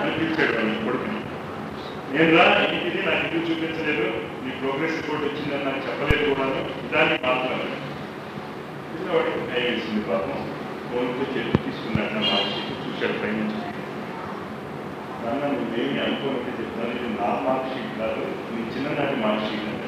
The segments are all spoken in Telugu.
అని పిలిచాడు వాడిని కొడుకుని నేను రా ఇంటిది నాకు ఇంటికి చూపించలేదు నీ ప్రోగ్రెస్ రిపోర్ట్ వచ్చిందని నాకు చెప్పలేదు కూడాను దాన్ని మాట్లాడాలి పిల్లవాడికి భయం వేసింది పాపం ఫోన్తో చెప్పి తీసుకున్నాడు నా మార్క్షీట్ చూశాడు పై నుంచి నాన్న నువ్వేమి అనుకోనట్టు చెప్తాను ఇది నా మార్క్ షీట్ కాదు నీ చిన్ననాటి మార్క్ షీట్ అంటే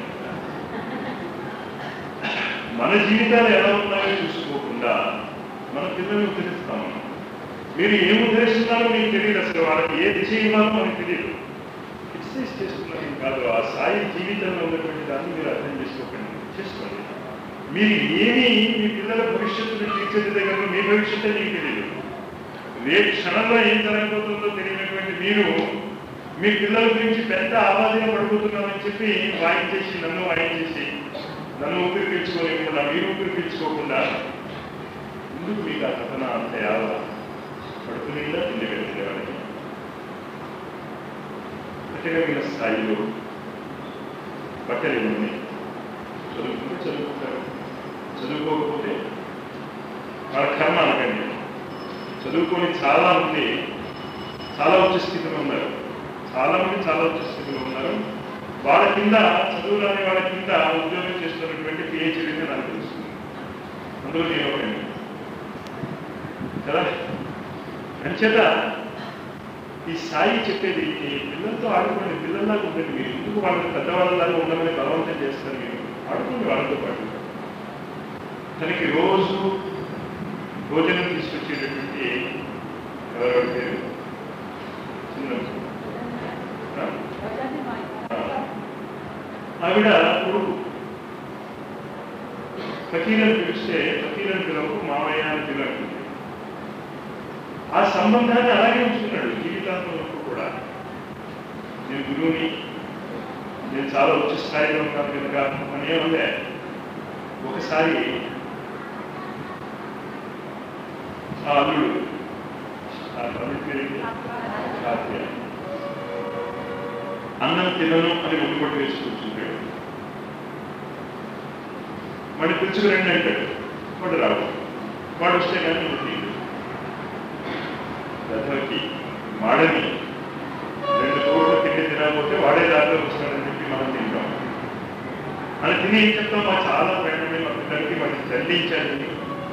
మన జీవితాలు ఎలా ఉన్నాయో చూసుకోకుండా మన పిల్లల్ని ఉద్ధరిస్తాము మీరు ఏం ఉద్ధరిస్తున్నారో మీకు తెలియదు అసలు వాళ్ళకి ఏ దిశ ఇవ్వాలో మనకు తెలియదు ఎక్సర్సైజ్ చేస్తున్నారని కాదు ఆ సాయి జీవితంలో ఉన్నటువంటి దాన్ని మీరు అర్థం చేసుకోకండి చేసుకోండి మీరు ఏమి మీ పిల్లల భవిష్యత్తును తీర్చిదిద్దగలరు మీ భవిష్యత్తు మీకు తెలియదు రేపు క్షణంలో ఏం జరగబోతుందో తెలియనటువంటి మీరు మీ పిల్లల గురించి పెద్ద ఆవాదన పడిపోతున్నామని చెప్పి వాయించేసి నన్ను వాయించేసి నన్ను ఊపిరి పీల్చుకోలేకుండా మీరు ఊపిరి పీల్చుకోకుండా ఎందుకు మీకు ఆ కథన అంత యావ పడుతుందా తిండి పెట్టింది వాళ్ళకి పెట్టగలిగిన స్థాయిలో బట్టలు ఇవ్వండి చదువుకుంటే చదువుకుంటారు చదువుకోకపోతే వాళ్ళ కర్మ అనకండి చదువుకొని చాలా మంది చాలా ఉచ్చ స్థితిలో ఉన్నారు చాలా మంది చాలా ఉచ్చ స్థితిలో ఉన్నారు వాళ్ళ కింద చదువు రాని వాళ్ళ కింద ఉద్యోగం చేస్తున్నటువంటి పిహెచ్డీని నాకు తెలుస్తుంది అందులో నేను ఒకటి కదా అంచేత ఈ సాయి చెప్పేది ఈ పిల్లలతో ఆడుకోండి పిల్లల్లాగా ఉండండి మీరు ఎందుకు వాళ్ళని పెద్దవాళ్ళలాగా ఉండమని బలవంతం చేస్తారు మీరు ఆడుకోండి వాళ్ళతో పాటు తనకి రోజు భోజనం తీసుకొచ్చేటటువంటి ఎవరెవరి పేరు చిన్న ఆ? ఆవిడ కొడుకు ఫకీరని పిలిస్తే ఫకీరని పిలవకు మామయ్య అని పిలవండి ఆ సంబంధాన్ని అలాగే ఉంచుకున్నాడు జీవితాంతం వరకు కూడా నేను గురువుని నేను చాలా ఉచ్చ స్థాయిలో ఉన్నాను కనుక అని ఏముందే ఒకసారి ఆ అల్లుడు ఆ అల్లుడి పేరేంటి? కార్తీయ. అన్నం తినను అని ముట్టుబడి వేసి కూర్చుంటాడు వాడు పిలుచుకురండి అంటాడు వాడు రావు వాడు వస్తే కానీ నువ్వు తీయడు రథవతి మాడని రెండు కోట్ల తిండి తినకపోతే వాడే దారిలో వస్తాడని చెప్పి మనం తింటాం అని తిని ఏం చెప్తాం మా చాలా ప్రేమని మా పిల్లలకి వాటిని చల్లించాలని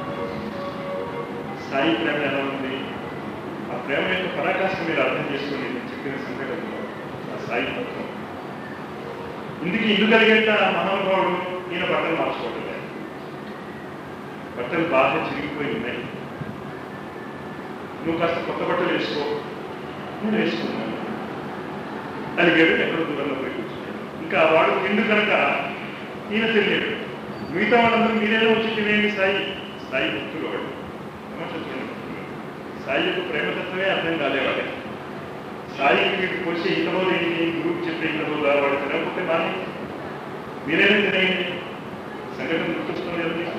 సాయి ప్రేమ ఎలా ఉంది ఆ ప్రేమ యొక్క పరాకాష్ఠ మీరు అర్థం చేసుకోండి నేను చెప్పిన సంఘటనలో ఆ సాయి తత్వం ఇందుకు ఇందుకు కలిగేట మహానుభావుడు ఈయన బట్టలు మార్చుకోవడం లేదు. బట్టలు బాగా చిరిగిపోయి ఉన్నాయి నువ్వు కాస్త కొత్త బట్టలు వేసుకో నువ్వు వేసుకున్నాను అడిగాడు ఎక్కడో దూరంలో పోయి కూర్చున్నాడు ఇంకా వాడు తిండు కనుక ఈయన తెలియడు మిగతా వాళ్ళందరూ మీరేదో వచ్చి తినేయండి సాయి సాయి భక్తులు వాడు బ్రహ్మచర్యం భక్తులు. సాయి యొక్క ప్రేమతత్వమే అర్థం కాలేవాడే సాయి వీటికి పోసి ఇంతలో ఏంటి గ్రూప్ చెప్పే ఇంతలో వాడు తినకపోతే మాని మీరేనా తినేయండి సంఘటన గుర్తొస్తుంది కదా మీకు?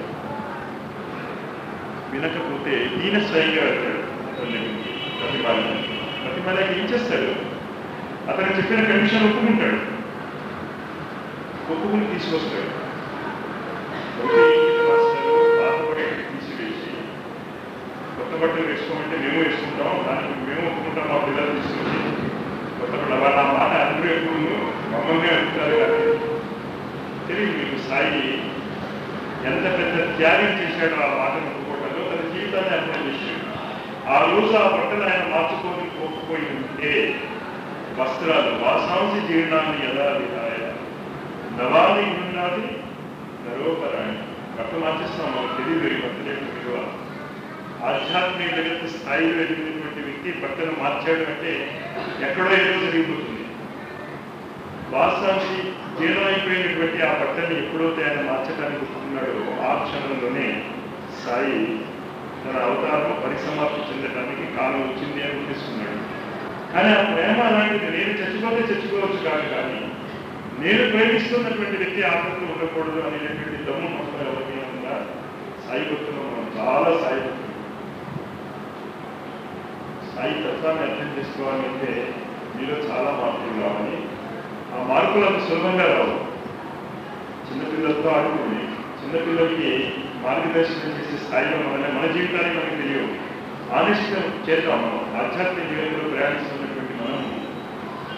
వినకపోతే ఈయన స్వయంగా వెళ్తాడు తల్లికి ప్రతిమాల ప్రతిమాలకి ఏం చేస్తాడు అతను చెప్పిన కమిషన్ ఒప్పుకుంటాడు ఒప్పుకుని తీసుకొస్తాడు ఒకటి ఏంటి మాస్టర్ పాత బట్టలు తీసివేసి కొత్త బట్టలు వేసుకోమంటే మేము వేసుకుంటాం దానికి మేము ఒప్పుకుంటాం మా పిల్లలు తీసుకొచ్చి కొత్త బట్టలు వాళ్ళ ఆ మాట అందరూ ఎప్పుడు మమ్మల్ని అంటున్నారు కానీ తెలియదు మీకు సాయి ఎంత పెద్ద త్యాగం చేశాడో ఆ మాటను ఒప్పుకోవడంలో తన జీవితాన్ని అర్థం చేశాడు ఆ రోజు ఆ బట్టలు ఆయన మార్చుకొని పోకపోయి ఉంటే వస్త్రాలు వాసాంసి జీర్ణాన్ని ఎలా విధాయ నవాది ఉన్నది నరోపరాయణ బట్టలు మార్చేస్తున్నాం మనకు తెలియదు ఈ బట్టల యొక్క విలువ ఆధ్యాత్మిక జగత్తు స్థాయిలో ఎదిగినటువంటి వ్యక్తి బట్టలు మార్చాడు అంటే ఎక్కడో ఏదో జరిగిపోతుంది వాస్తవానికి జీర్ణమైపోయినటువంటి ఆ బట్టని ఎప్పుడైతే ఆయన మార్చడానికి ఒప్పుకున్నాడో ఆ క్షణంలోనే సాయి తన అవతారం పరిసమాప్తి చెందడానికి కాలం వచ్చింది అని గుర్తిస్తున్నాడు కానీ ఆ ప్రేమ అలాంటిది నేను చచ్చిపోతే చచ్చిపోవచ్చు కాదు కానీ నేను ప్రేమిస్తున్నటువంటి వ్యక్తి ఆపత్తు ఉండకూడదు అనేటువంటి దమ్ము మొత్తం ఎవరికైనా ఉందా సాయి భక్తులు మనం చాలా సాయి భక్తులు సాయి తత్వాన్ని అర్థం చేసుకోవాలంటే మీలో చాలా మార్పులు రావాలి ఆ మార్పులు అంత సులభంగా రావు చిన్నపిల్లలతో ఆడుకోండి చిన్నపిల్లలకి మార్గదర్శనం చేసే స్థాయిలో మన మన జీవితాన్ని మనకు తెలియవు ఆనిష్టం చేద్దాం మనం ఆధ్యాత్మిక జీవితంలో ప్రయాణిస్తున్నటువంటి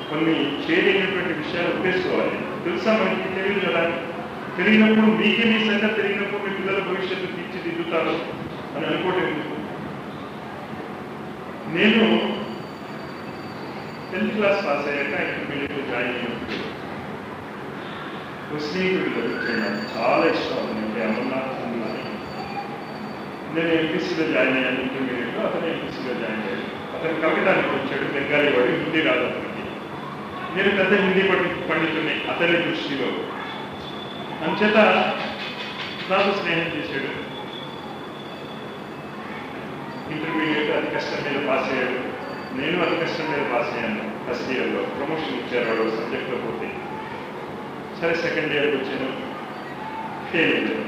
కొన్ని చేయలేనటువంటి విషయాలు ఉపయోగించుకోవాలి తెలుసా మనకి తెలియదు కదా తెలియనప్పుడు మీకే మీ సంగతి తెలియనప్పుడు మీ పిల్లల భవిష్యత్తు తీర్చిదిద్దుతారు అని అనుకోవటం ఎందుకు నేను టెన్త్ క్లాస్ పాస్ అయ్యాక ఇంటర్మీడియట్ జాయిన్ అయినప్పుడు ఒక స్నేహితుడు దొరికింది నాకు చాలా ఇష్టం అంటే అమర్నాథ్ అని నేను ఎంపీసీలో జాయిన్ అయ్యాను ఇంటర్మీడియట్లో అతను ఎంపీసీలో జాయిన్ అయ్యాడు అతను కవితానికి వచ్చాడు బెంగాలీ వాడు హిందీ రాదు అతనికి నేను పెద్ద హిందీ పండి పండితుని అతని దృష్టిలో అంచేత నాకు స్నేహం చేశాడు ఇంటర్మీడియట్ అతి కష్టం మీద పాస్ అయ్యాడు నేను అతి కష్టం మీద పాస్ అయ్యాను ఫస్ట్ ఇయర్లో ప్రమోషన్ ఇచ్చారు వాడు సబ్జెక్ట్లో పోతే సరే సెకండ్ ఇయర్కి వచ్చాను ఫెయిల్ అయ్యాను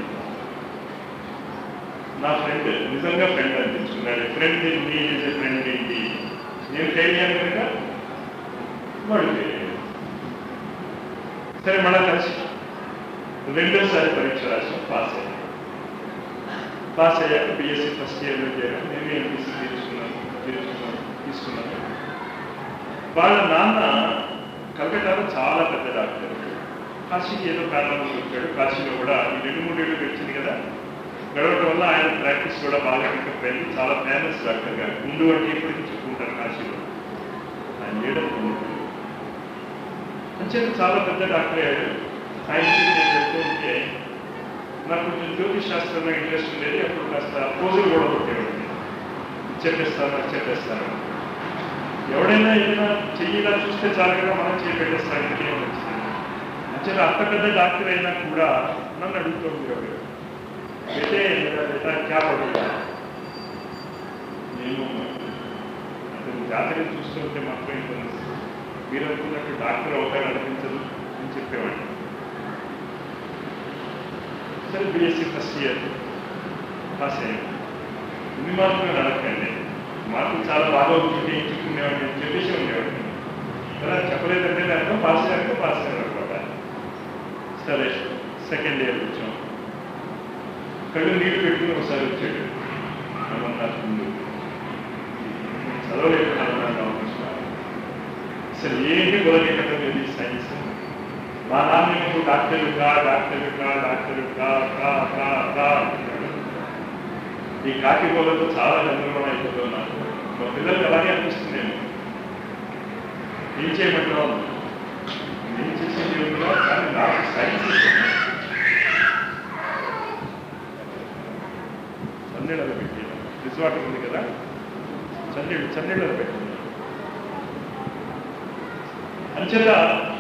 నా ఫ్రెండ్ నిజంగా ఫ్రెండ్ అనిపించుకున్నాడు ఫ్రెండ్ మీ ఈజ్ ఫ్రెండ్ ఏంటి నేను ఫెయిల్ అయ్యాను కనుక వాడు ఫెయిల్ అయ్యాడు సరే మళ్ళా కలిసి రెండోసారి పరీక్ష రాసాం పాస్ అయ్యాను పాస్ అయ్యాక బిఎస్సీ ఫస్ట్ ఇయర్లో చేరాను నేను ఎంపీసీ తీసుకున్నాను తీసుకున్నాను తీసుకున్నాను వాళ్ళ నాన్న కలకట్టాలో చాలా పెద్ద డాక్టర్ కాశీకి ఏదో కారణంగా వచ్చాడు కాశీలో కూడా ఈ రెండు మూడేళ్ళు గడిచింది కదా గడవడం వల్ల ఆయన ప్రాక్టీస్ కూడా బాగా పికప్ అయింది చాలా ఫేమస్ డాక్టర్ గారు ముందు అంటే ఇప్పటికీ చెప్పుకుంటారు కాశీలో ఆయన ఏడవ అంచేత చాలా పెద్ద డాక్టర్ అయ్యాడు ఆయన ఇంటికి నేను వెళ్తూ ఉంటే నాకు కొంచెం జ్యోతిష్ శాస్త్రంలో ఇంట్రెస్ట్ ఉండేది అప్పుడు కాస్త రోజులు కూడా కొట్టేవాడిని చెప్పేస్తాను నాకు చెప్పేస్తాను ఎవడైనా ఏదైనా చెయ్యిలా చూస్తే చాలు కదా మనం చేయి పెట్టేస్తాను ఇంకేం వచ్చింది అంచేత అంత పెద్ద డాక్టర్ అయినా కూడా నన్ను అడుగుతుంది ఎవరు బేటే मेरा बेटा क्या पढ़ेगा నేను అతని జాతకం చూస్తుంటే మాత్రం ఇంకొన్ని మీరు అనుకున్నట్టు డాక్టర్ అవుతాడు అనిపించదు అని చెప్పేవాడిని సరే బీఎస్సీ ఫస్ట్ ఇయర్ పాస్ అయ్యాను ఇన్ని మార్కులు నడకండి మార్కులు చాలా బాగా ఉంటుంది ఎంచుకునేవాడిని అని చెప్పేసి ఉండేవాడిని అలా చెప్పలేదంటే దాంట్లో పాస్ అయ్యాక పాస్ అయ్యాను అనమాట సరే సెకండ్ ఇయర్ వచ్చాం కళ్ళు నీళ్ళు పెట్టుకుని ఒకసారి వచ్చాడు అమర్నాథ్ ముందు చదవలేదు అమర్నాథ్ రామకృష్ణ అసలు ఏంటి గొడవ లేదు సైన్స్ మా నాన్న ఇప్పుడు డాక్టర్ కా డాక్టర్ కా డాక్టర్ కా కా కా కా అంటున్నాడు ఈ కాకి గోలతో చాలా గందరగోళం అయిపోతుంది నాకు మా పిల్లలకి అలాగే అనిపిస్తుంది నేను ఏం చేయమంటున్నావు ఏం చేసేది ఏమిటో కానీ నాకు సైన్స్ ఇష్టం చన్నీళ్ళలో పెట్టి రిసార్ట్ ఉంది కదా చన్నీళ్ళు చన్నీళ్ళలో పెట్టి అంచేత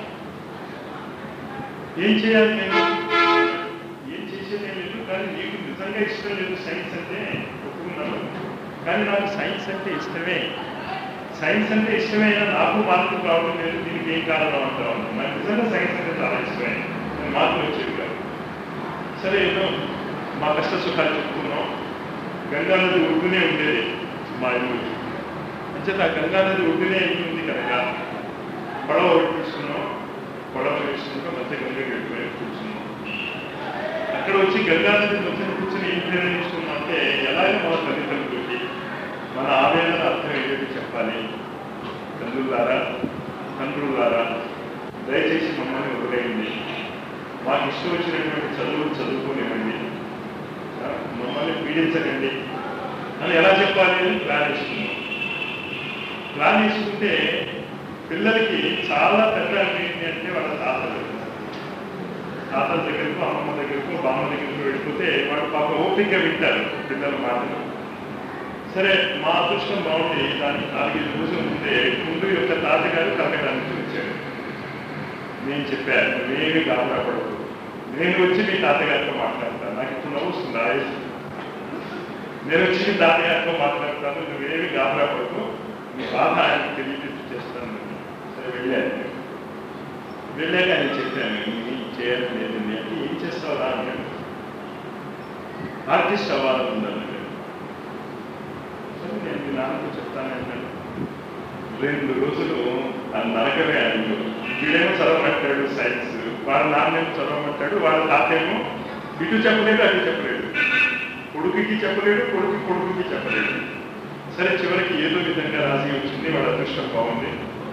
ఏం చేయాలి నేను ఏం చేసేది ఏం లేదు కానీ నీకు నిజంగా ఇష్టం లేదు సైన్స్ అంటే ఒప్పుకున్నాను కానీ నాకు సైన్స్ అంటే ఇష్టమే సైన్స్ అంటే ఇష్టమైనా నాకు మార్కులు రావడం లేదు దీనికి ఏం కారణం అంటారు నాకు నిజంగా సైన్స్ అంటే చాలా ఇష్టమే నేను మార్కులు వచ్చేది కాదు సరే ఏదో మా కష్ట సుఖాలు చెప్పుకున్నాం గంగానది ఒడ్డునే ఉండేది మా ఇల్లు అంచేత ఆ గంగానది ఒడ్డునే ఉంది కనుక పడవ ఒకటి తీసుకున్నాం పడవ వేసుకుంటూ మధ్య గంగ వెళ్ళిపోయి కూర్చున్నాం అక్కడ వచ్చి గంగానది మధ్యన కూర్చొని ఏం నిర్ణయించుకున్నాం అంటే ఎలాగో మన తల్లిదండ్రులకి మన ఆవేదన అర్థం ఏదైతే చెప్పాలి తండ్రులారా తండ్రులారా దయచేసి మమ్మల్ని వదిలేయండి మాకు ఇష్టం వచ్చినటువంటి చదువులు చదువుకోనివ్వండి మమ్మల్ని పీడించకండి అని ఎలా చెప్పాలి అని ప్లాన్ వేసుకున్నాం ప్లాన్ వేసుకుంటే పిల్లలకి చాలా పెద్ద ఏంటి అంటే వాళ్ళ తాతలు తాతల దగ్గరకు అమ్మమ్మ దగ్గరకు బామ్మ దగ్గరకు వెళ్ళిపోతే వాడు పాప ఓపిక వింటారు పిల్లల మాటలు సరే మా అదృష్టం బాగుంది దానికి నాలుగైదు రోజుల ముందే ముందు యొక్క తాతగారు కలగడానికి వచ్చాడు నేను చెప్పాను నువ్వేమి గాబరాపడదు నేను వచ్చి మీ తాతగారితో మాట్లాడతాను నాకు ఇప్పుడు నవ్వు వస్తుంది ఆయుష్ నేను వచ్చి మీ తాతగారితో మాట్లాడతాను నువ్వేమి గాబరాపడదు నీ బాధ ఆయనకు తెలియజేసి చేస్తాను సరే వెళ్ళాను వెళ్ళాక ఆయన చెప్పాను ఏం చేయాలి లేదండి అంటే ఏం చేస్తావా అన్నాడు ఆర్టిస్ట్ అవ్వాలని ఉందన్నాడు సరే నేను మీ నాన్నతో చెప్తాను అన్నాడు రెండు రోజులు ఆ నరకమే అడిగి వీడేమో చదవమంటాడు సైన్స్ వాళ్ళ నాన్నేమో చదవమంటాడు వాళ్ళ తాతేమో ఇటు చెప్పలేడు అటు చెప్పలేడు కొడుకుకి చెప్పలేడు కొడుకు కొడుకుకి చెప్పలేడు సరే చివరికి ఏదో విధంగా రాసి వచ్చింది వాళ్ళ అదృష్టం బాగుంది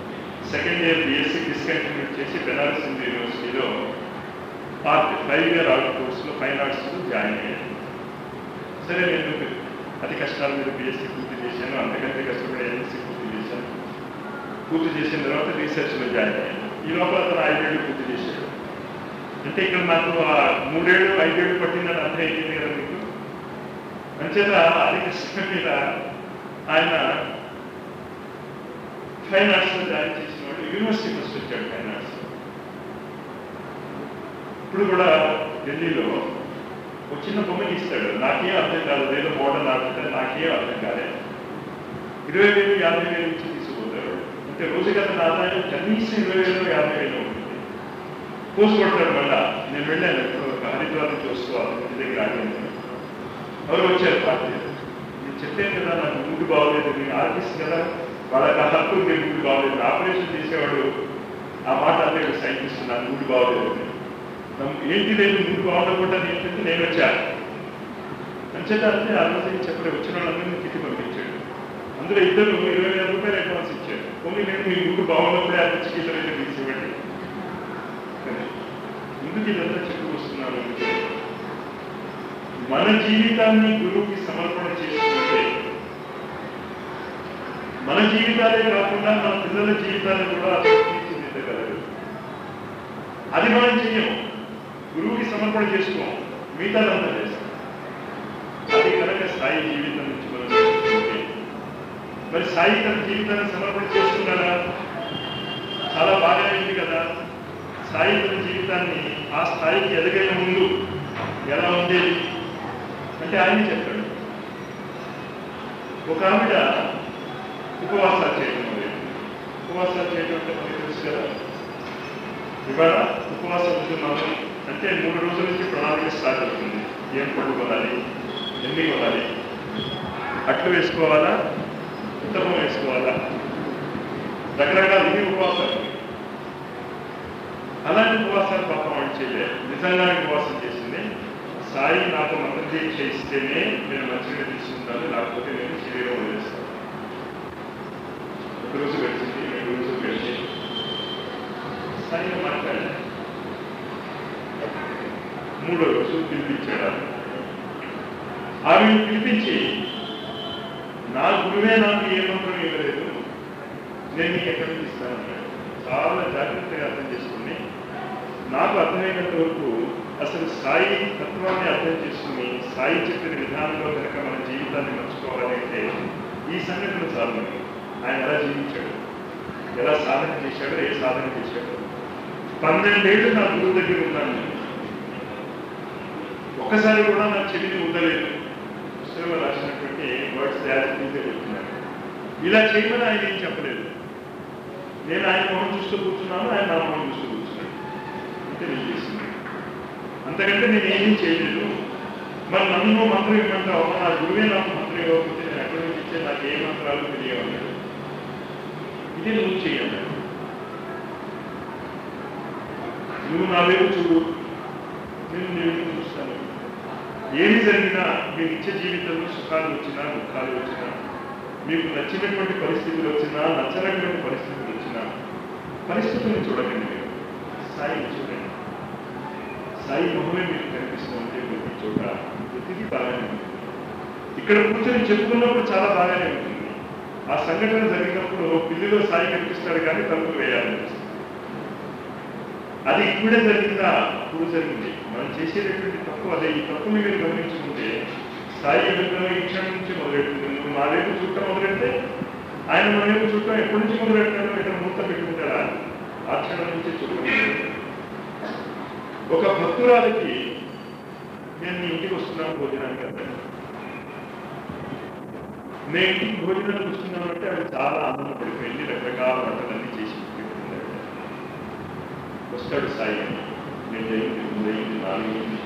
సెకండ్ ఇయర్ బీఎస్సీ డిస్కంటిన్యూ చేసి బెనారస్ హిందూ యూనివర్సిటీలో ఆర్ట్ ఫైవ్ ఇయర్ ఆర్ట్ కోర్సులో ఫైన్ ఆర్ట్స్లో జాయిన్ అయ్యాను సరే నేను అతి కష్టాల మీద బీఎస్సీ పూర్తి చేశాను అంతకంటే కష్టపడి ఎంఎస్సీ పూర్తి చేశాను పూర్తి చేసిన తర్వాత రీసెర్చ్లో జాయిన్ అయ్యాను ఈ లోపల అతను ఐదేళ్ళు పూర్తి చేశాడు అంటే ఇక్కడ నాకు ఆ మూడేళ్ళు ఐదేళ్ళు పట్టిందని అర్థం అయింది కదా మీకు అంచేత అతి కష్టం మీద ఆయన ఫైన్ ఆర్ట్స్లో జాయిన్ చేసిన వాడు యూనివర్సిటీ ఫస్ట్ వచ్చాడు ఫైన్ ఆర్ట్స్ ఇప్పుడు కూడా ఢిల్లీలో ఒక చిన్న బొమ్మ ఇస్తాడు నాకేం అర్థం కాదు ఏదో మోడల్ ఆడుతుంటే నాకేం అర్థం కాలేదు ఇరవై వేలు యాభై వేలు ఇచ్చి తీసుకుపోతారు అంటే రోజుకి అతని ఆదాయం కనీసం ఇరవై వేలు యాభై వేలు ఉంటుంది పోస్ట్ కొడతాడు మళ్ళా నేను వెళ్ళాను ఇప్పుడు ఒక హరిద్వార్ నుంచి వసుకోవాలి ఇంటి దగ్గర ఆగాను ఎవరు వచ్చారు పార్టీ నేను చెప్పాను కదా నాకు మూడు బాగోలేదు నేను ఆర్టిస్ట్ కదా వాళ్ళకి ఆ హక్కు నేను మూడు బాగోలేదు ఆపరేషన్ చేసేవాడు ఆ మాట అంటే సైంటిస్ట్ నాకు మూడు బాగోలేదు అని. నమ్ము- ఏంటి లేదు మూడు బాగుండకుండా ఏంటంటే నేను వచ్చాను అంచేత అంటే ఆ రోజు ఏం చెప్పలేదు వచ్చిన వాళ్ళందరినీ తిట్టి పంపించాడు అందులో ఇద్దరు ఇరవై వేల రూపాయలు అడ్వాన్స్ ఇచ్చారు కొన్ని నేను మీ మూడు బాగున్నప్పుడే ఆ పిచ్చికి ఇద్దరైతే తీసివ్వండి ఎందుకు ఇదంతా చెప్పుకొస్తున్నాను అంటే మన జీవితాన్ని గురువుకి సమర్పణ చేసుకుంటే మన జీవితాలే కాకుండా మన పిల్లల జీవితాన్ని కూడా తీర్చిదిద్దగలరు అది మనం చెయ్యము గురువుకి సమర్పణ చేసుకోం మిగతాదంతా చేస్తాం అది కనుక సాయి జీవితం నుంచి మనం నేర్చుకుంటే మరి సాయి తన జీవితాన్ని సమర్పణ చేస్తున్నాడా చాలా బాగా అయింది కదా సాయి తన జీవితాన్ని ఆ స్థాయికి ఎదగే ముందు ఎలా ఉండేది అంటే ఆయన చెప్పాడు ఒక ఆవిడ ఉపవాసాలు చేయడం మొదలైంది ఉపవాసాలు చేయడం అంటే మనకి తెలుసు కదా ఇవాళ ఉపవాసం ఉంటున్నాము అంటే మూడు రోజుల నుంచి ప్రణాళిక స్టార్ట్ అవుతుంది ఏం పళ్ళు కొనాలి ఎన్ని కొనాలి అట్లు వేసుకోవాలా ఉత్తమం వేసుకోవాలా రకరకాల ఇవి ఉపవాసాలు అలాంటి ఉపవాసాలు పాపం వాళ్ళు చేయలేదు నిజంగానే ఉపవాసం చేసింది సాయి నాకు మంత్రదీక్ష ఇస్తేనే నేను మంచిగా తీసుకుంటాను లేకపోతే నేను శరీరం వదిలేస్తాను ఒక రోజు గడిచింది రెండు రోజులు గడిచి సాయి మాట్లాడాను మూడో రోజు పిలిపించాడు ఆమె పిలిపించి నా గురువే నాకు ఏ మంత్రం ఇవ్వలేదు నేను నీకు ఎక్కడి నుంచి ఇస్తానన్నాడు చాలా జాగ్రత్తగా అర్థం చేసుకుని నాకు అర్థమైనంత వరకు అసలు సాయి తత్వాన్ని అర్థం చేసుకుని సాయి చెప్పిన విధానంలో కనుక మన జీవితాన్ని మర్చుకోవాలి అంటే ఈ సంఘటన చాలు ఆయన ఎలా జీవించాడు ఎలా సాధన చేశాడో ఏ సాధన చేశాడో పన్నెండేళ్ళు నా గురువు దగ్గర ఉన్నాను నేను. ఒక్కసారి కూడా నా చెవిని ఉండలేదు పుస్తకంలో రాసినటువంటి వర్డ్స్ యాజిటీగా చెప్తున్నాను ఇలా చేయమని ఆయన ఏం చెప్పలేదు నేను ఆయన మొహం చూస్తూ కూర్చున్నాను ఆయన నా మొహం చూస్తూ కూర్చున్నాడు అంటే నేను చేసింది అంతకంటే నేను ఏమీ చేయలేదు మరి నన్ను మంత్రం ఇవ్వమంటావు నా గురువే నాకు మంత్రం ఇవ్వకపోతే నేను ఎక్కడి నుంచి ఇచ్చే నాకు ఏ మంత్రాలు తెలియవన్నాడు ఇది నువ్వు చేయాలి నువ్వు నా వైపు చూడు నేను నీ వైపు చూస్తాను ఏమి జరిగినా మీ నిత్య జీవితంలో సుఖాలు వచ్చినా దుఃఖాలు వచ్చినా మీకు నచ్చినటువంటి పరిస్థితులు వచ్చినా నచ్చనటువంటి పరిస్థితులు వచ్చినా పరిస్థితులను చూడకండి మీరు సాయిని చూడండి సాయి మొహమే మీకు కనిపిస్తూ ఉంటే ప్రతి చోట ప్రతిదీ బాగానే ఉంటుంది ఇక్కడ కూర్చొని చెప్పుకున్నప్పుడు చాలా బాగానే ఉంటుంది ఆ సంఘటన జరిగినప్పుడు పిల్లిలో సాయి కనిపిస్తాడు కానీ తలుపులు వేయాలనిపిస్తుంది అది ఇప్పుడే జరిగిందా ఇప్పుడు జరిగింది మనం చేసేటటువంటి తప్పు అదే ఈ తప్పుని మీరు గమనించుకుంటే సాయి విగ్రహం ఈ క్షణం నుంచి మొదలెడుతుంది నువ్వు నా వైపు చుట్టం మొదలెడితే ఆయన మన వైపు చుట్టం ఎప్పటి నుంచి మొదలెట్టాడో ఇక్కడ మూత పెట్టుకుంటాడా ఆ క్షణం నుంచి చుట్టం ఒక భక్తురాలకి నేను మీ ఇంటికి వస్తున్నాను భోజనానికి అర్థం నేను ఇంటికి భోజనానికి వస్తున్నాను అంటే ఆవిడ చాలా ఆనందపడిపోయింది రకరకాల వంటలన్నీ చేసి పెట్టుకుంది ఆవిడ. వస్తాడు సాయి అని నేను అయింది మూడు అయింది నాలుగు అయింది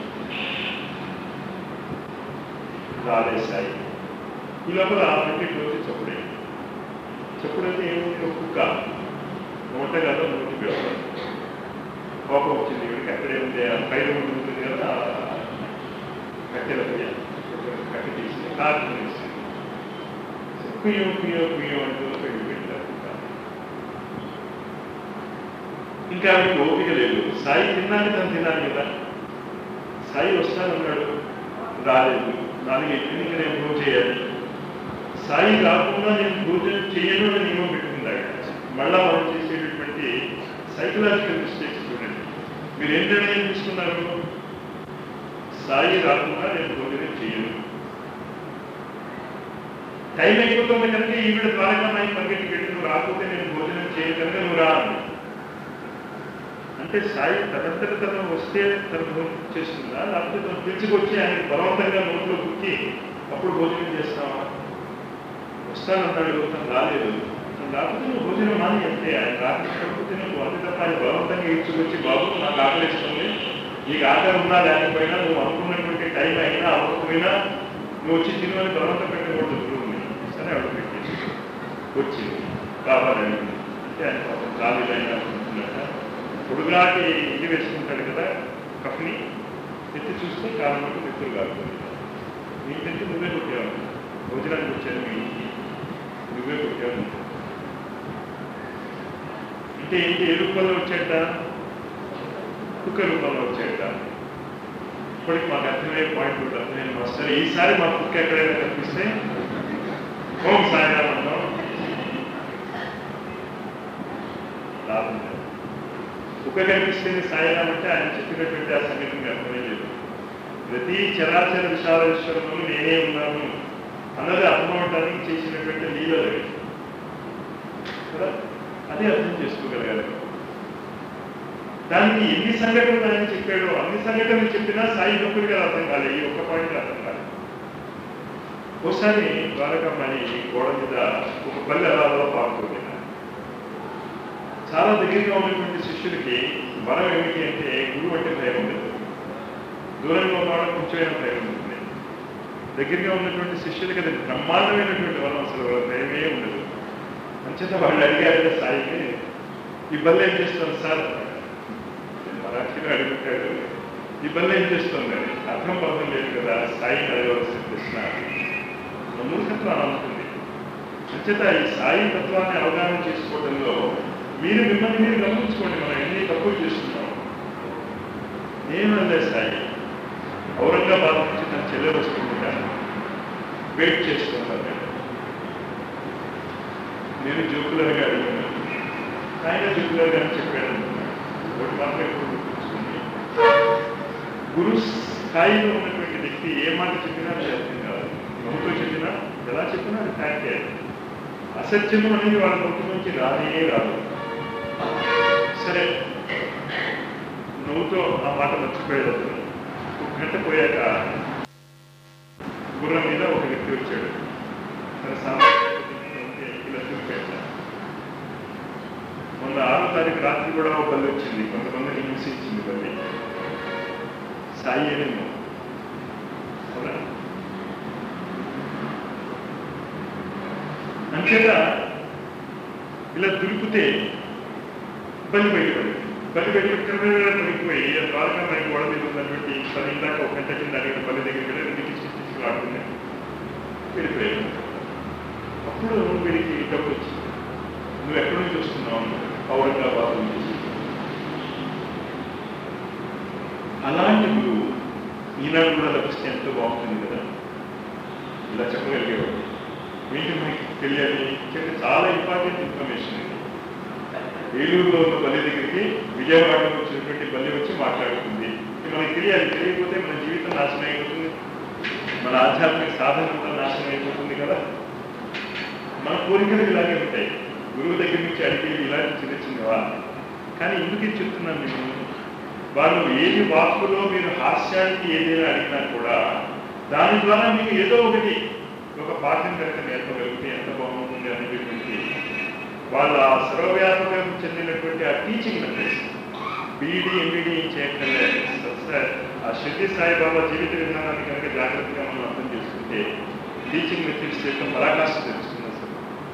రాలే సాయి ఈ లోపల పెట్టి క్లోజ్ చెప్పుడే చెప్పుడైతే ఏముంది ఒక కుక్క వంట కదా నోటి పెడతాం కోపం వచ్చింది ఇక్కడికి అక్కడే ఉంది ఆ పైన ఉంటుంది కదా ఆ కట్టెల పొయ్య కట్టె తీసి కారు తీసి కుయ్యో కుయ్యో కుయ్యో అంటూ పెళ్లి పెట్టారు కుక్క ఇంకా ఆవిడకి ఓపిక లేదు సాయి తిన్నాక తను తినాలి కదా సాయి వస్తానన్నాడు రాలేదు నాలుగు ఎక్కింది నేను భోజనం చేయాలి సాయి రాకుండా నేను భోజనం చేయను అని నియమం పెట్టుకుంటాడు మళ్ళా మనం చేసేటటువంటి సైకలాజికల్ మిస్టేక్స్ చూడండి మీరు ఏం నిర్ణయం తీసుకున్నారు సాయి రాకుండా నేను భోజనం చేయను టైం అయిపోతుంది కనుక ఈవిడ ద్వారకా నాయి పరిగెత్తి పెట్టి నువ్వు రాకపోతే నేను భోజనం చేయను కనుక నువ్వు రా అంది. అంటే సాయి తనంతట తను వస్తే తను భోజనం చేస్తుందా లేకపోతే తను పిలుచుకొచ్చి ఆయన బలవంతంగా నోట్లో కుక్కి అప్పుడు భోజనం చేస్తావా వస్తానన్నాడు తను రాలేదు తను రాకపోతే నువ్వు భోజనం మాని అంటే ఆయన రాకపోతే నువ్వు అంతే తప్ప ఆయన బలవంతంగా ఇచ్చుకొచ్చి బాబు నాకు ఆకలిస్తుంది నీకు ఆకలి ఉన్నా లేకపోయినా నువ్వు అనుకున్నటువంటి టైం అయినా అవ్వకపోయినా నువ్వు వచ్చి తినమని బలవంతం పెట్టకూడదు గురువుని సరే ఆవిడ పెట్టేసి వచ్చింది కావాలని అంటే ఆయన పాపం కాలేదైనా అనుకుంటున్నట్ట పొడుగులాంటి ఇది వేసుకుంటాడు కదా కఫ్ని ఎత్తి చూస్తే కాలంలో మిత్రులు కాకుండా నీకంటే నువ్వే కొట్టావు భోజనానికి వచ్చాను మీ ఇంటికి నువ్వే కొట్టావు అంటే ఏంటి ఏ రూపంలో వచ్చేట కుక్క రూపంలో వచ్చేట ఇప్పటికి మాకు అర్థమయ్యే పాయింట్ ఒకటి అర్థమైంది మాస్టర్ ఈసారి మా కుక్క ఎక్కడైనా కనిపిస్తే హోం సాయంత్రం అంటాం లాభం లేదు కుక్క కనిపిస్తుంది సాయనం అంటే ఆయన చెప్పినటువంటి ఆ సంగతిని అర్థమే లేదు ప్రతి చరాచర విశాల విశ్వంలో నేనే ఉన్నాను అన్నది అర్థం అవడానికి చేసినటువంటి లీలలు అవి. కదా అదే అర్థం చేసుకోగలగాలి దానికి ఎన్ని సంఘటనలు ఆయన చెప్పాడో అన్ని సంఘటనలు చెప్పినా సాయి భక్తుడిగా అర్థం కాలేదు ఈ ఒక్క పాయింట్ అర్థం కాలేదు ఒకసారి ద్వారకమ్మని గోడ మీద ఒక పల్లె అలా పాడుతుంది చాలా దగ్గరగా ఉన్నటువంటి శిష్యులకి వరం ఏమిటి అంటే గురువు అంటే భయం ఉండదు దూరంగా ఉన్నవాడు కొంచెమైనా భయం ఉంటుంది దగ్గరగా ఉన్నటువంటి శిష్యులకి అది బ్రహ్మాండమైనటువంటి వరం అసలు వాళ్ళ భయమే ఉండదు అంచేత వాళ్ళు అడిగారు సాయికి ఈ బల్ల ఏం చేస్తాను సార్ మరాఠీలో అడుగుతాడు ఈ బల్ల ఏం చేస్తుంది అని అర్థం పదం లేదు కదా సాయిని అడగవలసిన ప్రశ్న మూర్ఖత్వం అలా ఉంటుంది అంచేత ఈ సాయి తత్వాన్ని అవగాహన చేసుకోవడంలో మీరు మిమ్మల్ని మీరు గమనించుకోండి మనం ఎన్ని తప్పులు చేస్తున్నాం నేను అదే సాయి ఔరంగాబాద్ నుంచి నా చెల్లెలు వస్తుంటా వెయిట్ చేస్తున్నాను నేను నేను జోకులర్గా అడిగాను ఆయన జోకులర్గా అని చెప్పాడు ఒకటి మాత్రం ఎప్పుడు గుర్తుంచుకోండి గురు స్థాయిలో ఉన్నటువంటి వ్యక్తి ఏ మాట చెప్పినా అది అర్థం కాదు నవ్వుతో చెప్పినా ఎలా చెప్పినా అది ఫ్యాక్టే అసత్యము అనేది వాళ్ళ నోటి నుంచి రానే రాదు సరే నువ్వుతో ఆ మాట మర్చిపోయాడు అతను ఒక గంట పోయాక గుర్రం మీద ఒక వ్యక్తి వచ్చాడు తన సామాన్య ఇలా చూపెట్టాడు మొన్న ఆరో తారీఖు రాత్రి కూడా ఒక బల్లి వచ్చింది కొంతమందిని హింసించింది బల్లి సాయి అనేమో అవునా అంచేత ఇలా దురికితే బలి బయటపడి బలి బయటపడి దొరికిపోయి ద్వారకా పై గోడ మీద ఉన్నటువంటి పది ఇందాక ఒక గంట కింద అడిగిన బలి దగ్గరికి వెళ్ళి రెండు కిచ్చి కిచ్చి ఆడుతుంది వెళ్ళిపోయాడు అప్పుడు వీడికి డబ్బు వచ్చింది నువ్వు ఎక్కడి నుంచి వస్తున్నావు ఔరంగాబాద్ నుంచి అలాంటి గురువు ఈనాడు కూడా లభిస్తే ఎంతో బాగుంటుంది కదా ఇలా చెప్పగలిగేవాడు ఏంటి మనకి తెలియాలి ఎందుకంటే చాలా ఇంపార్టెంట్ ఇన్ఫర్మేషన్ ఇది ఏలూరులో ఉన్న బల్లి దగ్గరికి విజయవాడలో వచ్చినటువంటి బల్లి వచ్చి మాట్లాడుతుంది ఇది మనకి తెలియాలి తెలియకపోతే మన జీవితం నాశనం అయిపోతుంది మన ఆధ్యాత్మిక సాధన కూడా నాశనం అయిపోతుంది కదా మన కోరికలు ఇలాగే ఉంటాయి గురువు దగ్గర నుంచి అడిగి ఇలాంటి చిన్న చిన్నవా కానీ ఎందుకు ఇది చెప్తున్నాను నేను వాళ్ళు ఏది వాక్కులో మీరు హాస్యానికి ఏదైనా అడిగినా కూడా దాని ద్వారా మీకు ఏదో ఒకటి ఒక పాఠం కనుక నేర్పగలిగితే ఎంత బాగుంటుంది అనేటువంటి వాళ్ళ సర్వవ్యాపకం చెందినటువంటి ఆ టీచింగ్ మెథడ్స్ బీఈడి ఎంబీడీ చేయక్కర్లే సార్ ఆ షిర్డి సాయిబాబా జీవిత విధానాన్ని కనుక జాగ్రత్తగా మనం అర్థం చేసుకుంటే టీచింగ్ మెథడ్స్ యొక్క పరాకాష్ట తెలుస్తుంది అసలు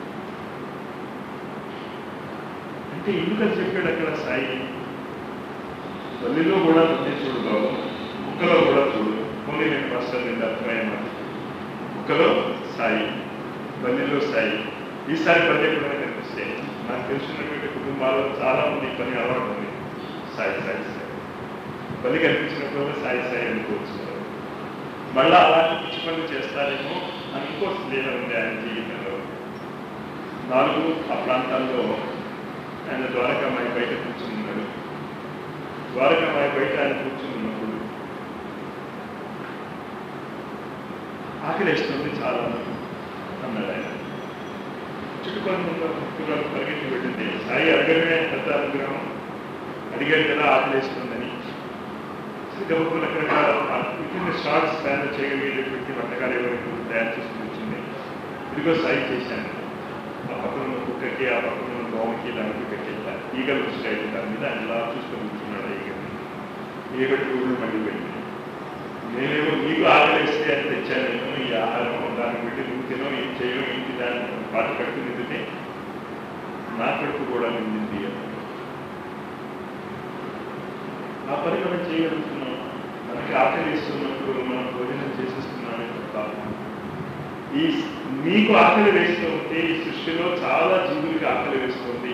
అంటే ఎందుకని చెప్పాడు అక్కడ సాయి తల్లిలో కూడా బుద్ధి చూడు బాబు కుక్కలో కూడా చూడు కొన్ని నేను మాస్టర్ నేను అర్థమైన మాట కుక్కలో సాయి బల్లిలో సాయి ఈసారి బల్లి ఎప్పుడైనా కనిపిస్తే నాకు తెలిసినటువంటి కుటుంబాల్లో చాలా మంది ఈ పని అలవాటు ఉంది సాయి సాయి సాయి బలి కనిపించినప్పుడు సాయి సాయి అనుకోవచ్చు మళ్ళా అలాంటి పిచ్చి పనులు చేస్తారేమో అని ఇంకో లీల ఉంది ఆయన జీవితంలో నాలుగు ఆ ప్రాంతాల్లో ఆయన ద్వారకామాయి బయట కూర్చుని ఉన్నాడు ద్వారకామాయి బయట ఆయన కూర్చుని ఉన్నప్పుడు ఆకలిస్తుంది చాలా అన్నాడు ఆయన చుట్టుపక్కల ఉన్న భక్తులను పరిగెత్తి పెట్టింది సాయి అడగడమే పెద్ద అనుగ్రహం అడిగాడు కదా ఆకలిస్తుందని గబుక్కులు రకరకాల విభిన్న షార్ట్ స్పాన్ చేయగలిగేటటువంటి వంటకాలు ఎవరికి తయారు చేసుకుని వచ్చింది ఇదిగో సాయి చేశాను ఆ పక్కన ఉన్న కుక్కకి ఆ పక్కన ఉన్న దోమకి దానికి పెట్టేట ఈగలు వచ్చాయి దాని మీద ఆయన ఇలా చూసుకొని కూర్చున్నాడు ఆ ఈగని ఈగటి ఊళ్ళు మళ్ళీ వెళ్ళి నేనేమో నీకు ఆకలిస్తే అని తెచ్చాను నేను ఈ ఆహారం దాన్ని పెట్టి నువ్వు తినో ఏం చేయో ఏంటి దాన్ని పాటు కట్టు నిందితే నా కడుపు కూడా నిండింది అని ఆ పని మనం చేయగలుగుతున్నాం మనకి ఆకలి ఇస్తున్నప్పుడు మనం భోజనం చేసేస్తున్నామే తప్ప ఈ మీకు ఆకలి వేస్తూ ఉంటే ఈ సృష్టిలో చాలా జీవులకి ఆకలి వేస్తుంది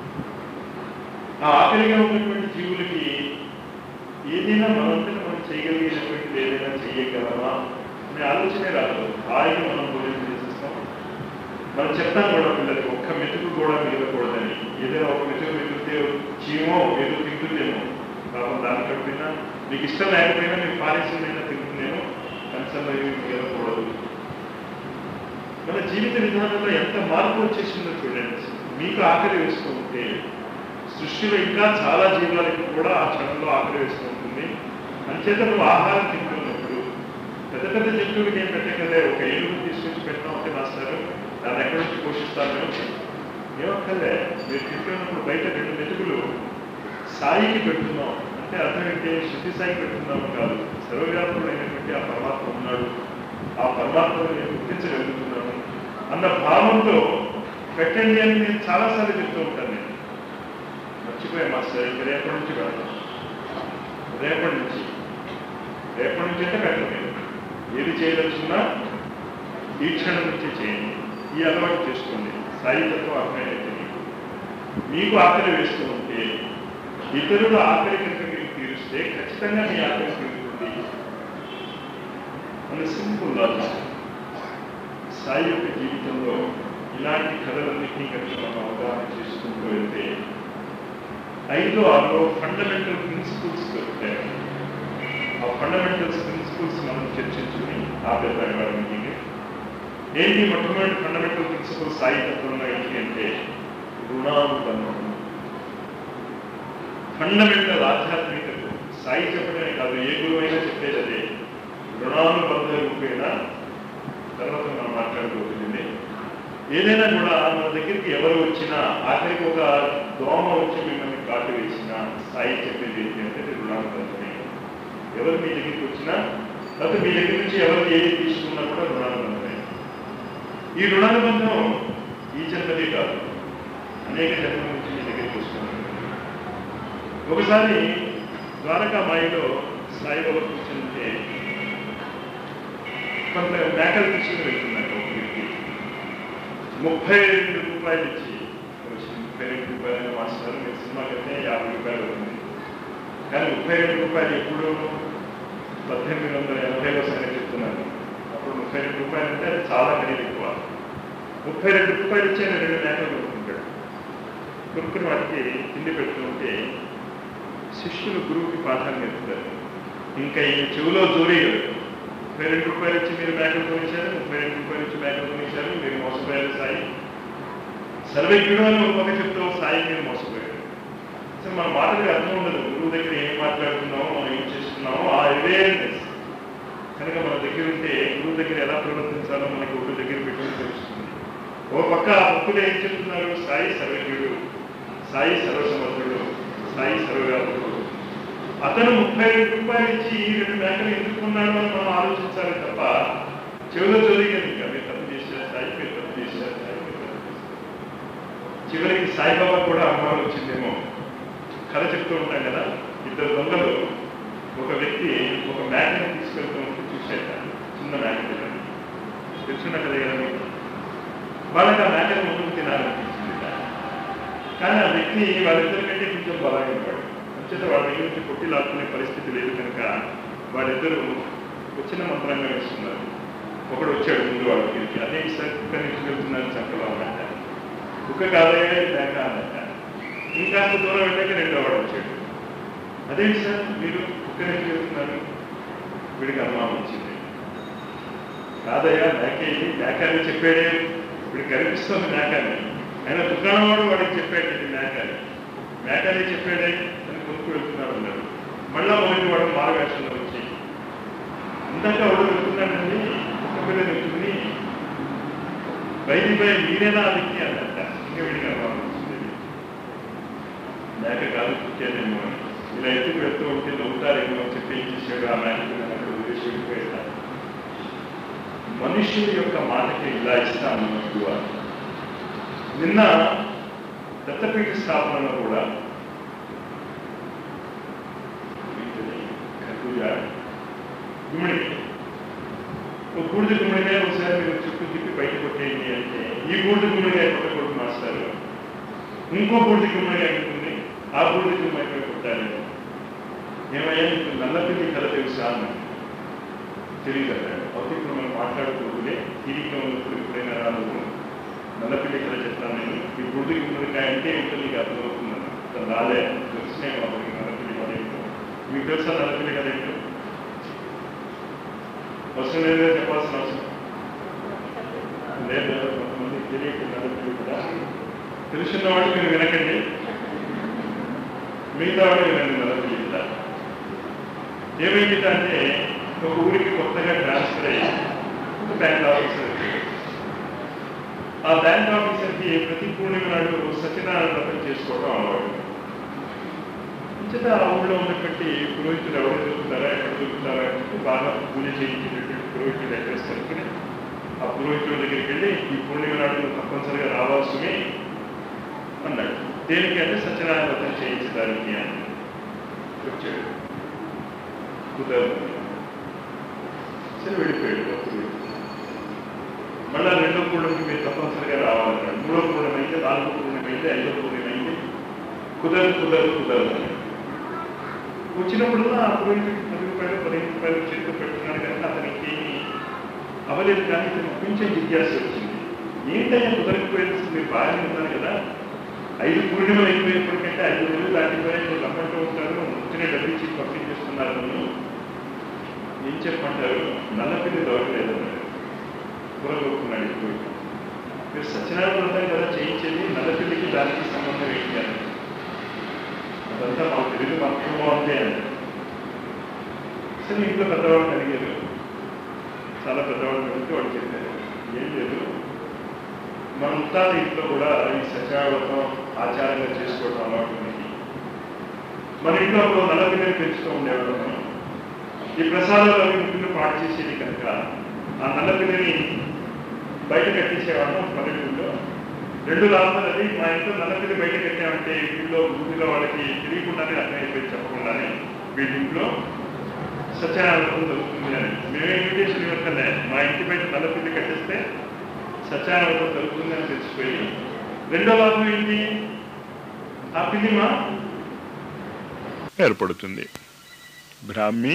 ఆ ఆకలిగా ఉన్నటువంటి జీవులకి ఏదైనా మనంతా మనం చేయగలిగేటటువంటి ఏదైనా చేయగలమా అనే ఆలోచనే రాదు హాయిగా మనం భోజనం చేసేస్తాం మనం చెప్తాం కూడా పిల్లలకి ఒక్క మెతుకు కూడా మిగలకూడదని ఏదైనా ఒక మెతుకు మిగిలితే చీమో ఏదో తింటుందేమో పాపం దాని కప్పినా మీకు ఇష్టం లేకపోయినా మీకు పారిశ్రమైనా తింటుందేమో కనీసంలో ఏమి మిగలకూడదు మన జీవిత విధానంలో ఎంత మార్పు వచ్చేసిందో చూడండి మీకు ఆకలి వేస్తూ ఉంటే సృష్టిలో ఇంకా చాలా జీవాలకి కూడా ఆ క్షణంలో ఆకలి వేస్తూ ఉంటుంది అంచేత నువ్వు ఆహారం తింటున్నప్పుడు పెద్ద పెద్ద జంతువులకి ఏం పెట్టే కదా ఒక ఏనుగు తీసుకొచ్చి పెట్టినా ఒకటి మాస్టారు దాన్ని ఎక్కడి నుంచి పోషిస్తాను ఏమక్కర్లే మీరు తింటున్నప్పుడు బయట రెండు మెతుకులు సాయికి పెడుతున్నాం అంటే అర్థం ఏంటి శుద్ధి సాయికి పెడుతున్నాము కాదు సర్వవ్యాపకుడైనటువంటి ఆ పరమాత్మ ఉన్నాడు ఆ పరమాత్మను నేను గుర్తించగలుగుతున్నాను అన్న భావంతో పెట్టండి అని నేను చాలాసార్లు చెప్తూ ఉంటాను నేను మర్చిపోయా మాస్టర్ ఇంకా రేపటి నుంచి పెడతాం రేపటి నుంచి రేపటి నుంచి అంటే పెట్టలేదు ఏది చేయదలుచున్నా ఈ క్షణం నుంచి చేయండి ఈ అలవాటు చేసుకోండి సాయితత్వం అర్థమైతే మీకు మీకు ఆకలి వేస్తూ ఉంటే ఇతరుల ఆకలి కనుక మీరు తీరుస్తే ఖచ్చితంగా మీ ఆకలి తీరుతుంది మన సింపుల్ లాజిక్ సాయి యొక్క జీవితంలో ఇలాంటి కథలన్నింటినీ కనుక మనం అవగాహన చేసుకుంటూ వెళ్తే ఐదు ఆరులో ఫండమెంటల్ ప్రిన్సిపల్స్ దొరుకుతాయి ఆ ఫండమెంటల్స్ ప్రిన్సిపల్స్ మనం చర్చించుకుని ఆపేద్దాం ఇవాళ మీటింగ్ ఏంటి మొట్టమొదటి ఫండమెంటల్ ప్రిన్సిపల్ సాయి తత్వంలో ఏంటి అంటే రుణానుబంధం ఫండమెంటల్ ఆధ్యాత్మికత సాయి చెప్పడమే కాదు ఏ గురువైనా చెప్పేది అదే రుణానుబంధ రూపేణ తర్వాత మనం మాట్లాడుకోతుంది ఏదైనా కూడా మన దగ్గరికి ఎవరు వచ్చినా ఆఖరికి ఒక దోమ వచ్చి మిమ్మల్ని కాటు వేసినా సాయి చెప్పేది ఏంటి అంటే ఇది రుణానుబంధమే ఎవరు మీ దగ్గరికి వచ్చినా లేకపోతే మీ దగ్గర నుంచి ఎవరు ఏది తీసుకున్నా కూడా రుణానుబంధమే ఈ రుణానుబంధం ఈ జన్మదే కాదు అనేక జన్మల నుంచి మీ దగ్గరికి వస్తున్నాను ఒకసారి ద్వారకా మాయలో సాయిబాబా కూర్చుంటే కొంత మేకలు తీసుకుని వెళ్తున్నారు ఒక వ్యక్తి ముప్పై రెండు రూపాయలు ఇచ్చి వచ్చి ముప్పై రెండు రూపాయలు మాస్టర్ మీరు సినిమా కడితే యాభై రూపాయలు అవుతుంది కానీ ముప్పై రెండు రూపాయలు ఎప్పుడు పద్దెనిమిది వందల ఎనభైలో సరే చెప్తున్నాను అప్పుడు ముప్పై రెండు రూపాయలు అంటే అది చాలా ఖరీదు ఎక్కువ ముప్పై రెండు రూపాయలు ఇచ్చి ఆయన రెండు మేకలు కొనుక్కుంటాడు కొనుక్కుని వాటికి తిండి పెడుతుంటే శిష్యులు గురువుకి పాఠాలు నేర్పుతారు ఇంకా ఈయన చెవులో జోరేయరు ముప్పై రెండు రూపాయలు ఇచ్చి మీరు మేకలు కొనిచ్చారు ముప్పై రెండు రూపాయలు ఇచ్చి మేకలు కొనిచ్చారు మీరు మోసపోయారు సాయి సర్వజ్ఞుడు అని ఒక పక్క చెప్తూ సాయి మీరు మోసపోయారు అసలు మన మాటలకి అర్థం ఉండదు గురువు దగ్గర ఏం మాట్లాడుతున్నామో మనం ఏం చేస్తున్నామో ఆ అవేర్నెస్ కనుక మన దగ్గర ఉంటే గురువు దగ్గర ఎలా ప్రవర్తించాలో మనకి ఒడ్డు దగ్గర పెట్టుకుని తెలుస్తుంది ఓ పక్క ఆ భక్తులు ఏం చెప్తున్నారు సాయి సర్వజ్ఞుడు సాయి సర్వసమర్థుడు సాయి సర్వవ్యాపకుడు అతను ముప్పై రెండు రూపాయలు ఇచ్చి ఈ రెండు మేకలు ఎందుకు కొన్నాడు అని మనం ఆలోచించాలి తప్ప చెవిలో చదివాను ఇంకా మీరు తప్పు చేశారు సాయి మీరు తప్పు చేశారు సాయి మీరు తప్పు చేశారు. చివరికి సాయిబాబా కూడా అనుమానం వచ్చిందేమో కథ చెప్తూ ఉంటాం కదా ఇద్దరు దొంగలు ఒక వ్యక్తి ఒక మేకని తీసుకెళ్తూ ఉంటే చూసేట చిన్న మేక పిల్లని తెలుసున్న కదా కదా మీకు వాళ్ళకి ఆ మేకను ముందుకు తినాలనిపించింది కానీ ఆ వ్యక్తి వాళ్ళిద్దరి కంటే కొంచెం బలంగా ఉంటాడు అంచేత వాళ్ళ దగ్గర నుంచి కొట్టి లాక్కునే పరిస్థితి లేదు కనుక వాళ్ళిద్దరూ వచ్చిన మంత్రంగా వేస్తున్నారు ఒకడు వచ్చాడు ముందు వాళ్ళ దగ్గరికి అదే సార్ కుక్క నుంచి వెళ్తున్నారు చక్కగా ఉన్నట్ట కుక్క కాదయ్యా లేక అన్నట్ట ఇంకాస్త దూరం వెళ్ళాక రెండో వాడు వచ్చాడు అదేంటి సార్ మీరు కుక్క నుంచి వెళ్తున్నారు వీడికి అనుమానం వచ్చింది కాదయ్యా మేకే ఇది మేక అని చెప్పాడే ఇప్పుడు కనిపిస్తుంది మేక అని ఆయన దుకాణం వాడు వాడికి చెప్పాడు ఇది మేక అని మేక అని చెప్పాడే అని కొనుక్కు వెళ్తున్నాడు అన్నాడు మళ్ళా మొదటి వాడు మారవేషంలో వచ్చి ఇందాక వాడు వెళ్తున్నాడండి కుక్క మీద వెళ్తుంది బయటి పై మీరేనా ఆ వ్యక్తి అన్నట్ట ఇంకా వీడికి అనుమానం వచ్చింది మేక కాదు కుక్కేనేమో అని ఇలా ఎత్తుకు వెళ్తూ ఉంటే నవ్వుతారేమో అని చెప్పి ఏం చేశాడు ఆ మేకకు అక్కడ వదిలేసి వెళ్ళిపోయాడు మనుష్యుడి యొక్క మాటకి ఇలా ఇస్తాను ఎక్కువ నిన్న దత్తపీఠ స్థాపనలో కూడా ఖర్బూజా గుమ్మడికాయ ఒక బూడిద గుమ్మడికాయ ఒకసారి మీరు చుట్టూ తిప్పి బయట కొట్టేయండి అంటే ఈ బూడిద గుమ్మడికాయ కొట్టకూడదు మాస్టారు ఇంకో బూడిద గుమ్మడికాయ ఉంటుంది ఆ బూడిద గుమ్మడికాయ కొట్టాలి ఏమయ్యా నీకు నల్లపిల్లి కథ తెలుసా అన్నాడు తెలియదు అన్నాడు అయితే ఇప్పుడు మనం మాట్లాడుకోవద్దులే టీవీలో ఉన్నప్పుడు ఎప్పుడైనా రాదు నల్లపిల్లి కథ చెప్తాను నేను ఈ బూడిద గుమ్మడికాయ అంటే ఏంటో నీకు అర్థమవుతుందన్న అతను రాలే తెలిసినాయి అప్పటికి నల్లపిల్లి కథ ఏంటో మీకు తెలుసా నల్లపిల్లి కథ ఏంటో అవసరం లేదో చెప్పాల్సిన అవసరం లేదు కొంతమంది తెలియకుండా నల్లపిల్లి కదా తెలుసున్న వాళ్ళు మీరు వినకండి మిగతా వాళ్ళు వినండి నల్లపిల్లి కదా ఏమైంది అంటే ఒక ఊరికి కొత్తగా ట్రాన్స్ఫర్ అయ్యి ఒక బ్యాంక్ ఆఫీసర్ ఆ బ్యాంక్ ఆఫీసర్కి ప్రతి పూర్ణిమ నాడు సత్యనారాయణ వ్రతం చేసుకోవడం అలవాటు అంచేత ఆ ఊళ్ళో ఉన్నటువంటి పురోహితులు ఎవరు దొరుకుతారా ఎక్కడ దొరుకుతారా అంటే బాగా పూజ చేయించేటటువంటి పురోహితులు ఎక్కడ కనుక్కుని ఆ పురోహితుల దగ్గరికి వెళ్ళి ఈ పూర్ణిమ నాడు నువ్వు తప్పనిసరిగా రావాల్సింది అన్నాడు దేనికి అంటే సత్యనారాయణ వ్రతం చేయించడానికి అని వచ్చాడు కుదరదు సరే వెళ్ళిపోయాడు అప్పుడు మళ్ళా రెండో పూర్ణమికి మీరు తప్పనిసరిగా రావాలన్నాడు మూడో పూర్ణం అయితే నాలుగో పూర్ణం అయితే ఐదో పూర్ణం అయితే కుదరదు కుదరదు కుదరదు అని వచ్చినప్పుడు ఆ పురోహితుడికి పది రూపాయలు పదిహేను రూపాయలు చేతితో పెడుతున్నాడు కనుక అతనికి ఏమీ అవ్వలేదు కానీ ఇతనికి కొంచెం జిజ్ఞాస వచ్చింది ఏంటయ్యా కుదరకపోయేది అసలు మీరు బాగానే ఉన్నారు కదా ఐదు పూర్ణిమలు అయిపోయినప్పటికంటే ఐదు రోజులు దాటిపోయి మీరు రమ్మంటూ ఉంటారు వచ్చిన డబ్బు ఇచ్చి పంపించేస్తున్నారు నన్ను ఏం చెప్పమంటారు నల్లపిల్లి దొరకలేదన్నారు కూరగొక్కున్నాడు ఇప్పుడు మీరు సత్యనారాయణ వ్రతం కదా చేయించేది నల్లపిల్లికి దానికి సంబంధం ఏంటి అని అదంతా మాకు తెలియదు మా కుటుంబం అంతే అని సరే ఇంట్లో పెద్దవాళ్ళు అడిగారు చాలా పెద్దవాళ్ళు అడిగితే వాళ్ళు చెప్పారు ఏం లేదు మన ముత్తాత ఇంట్లో కూడా ఈ సత్యనారాయణ ఆచారంగా చేసుకోవడం అలవాటు ఉంది మన ఇంట్లో అప్పుడు నల్లపిల్లని పెంచుతూ ఉండేవాళ్ళం మనం ఈ ప్రసాదాలు అవి ముగ్గురు పాటు చేసేది కనుక ఆ నల్లపిల్లని బయట కట్టేసేవాళ్ళం పల్లెటూరులో రెండు లాభాలు అది మా ఇంట్లో నల్లపిల్లి బయట కట్టామంటే ఇంట్లో ఊరిలో వాళ్ళకి తెలియకుండానే అర్థమైపోయి చెప్పకుండానే వీళ్ళ ఇంట్లో సత్యనారాయణ జరుగుతుంది అని మేమే ఇన్విటేషన్ ఇవ్వక్కర్లే మా ఇంటి బయట నల్లపిల్లి కట్టేస్తే సత్యనారాయణ జరుగుతుంది అని తెలిసిపోయి రెండో లాభం ఏంటి ఆ పిల్లి మా ఏర్పడుతుంది బ్రాహ్మి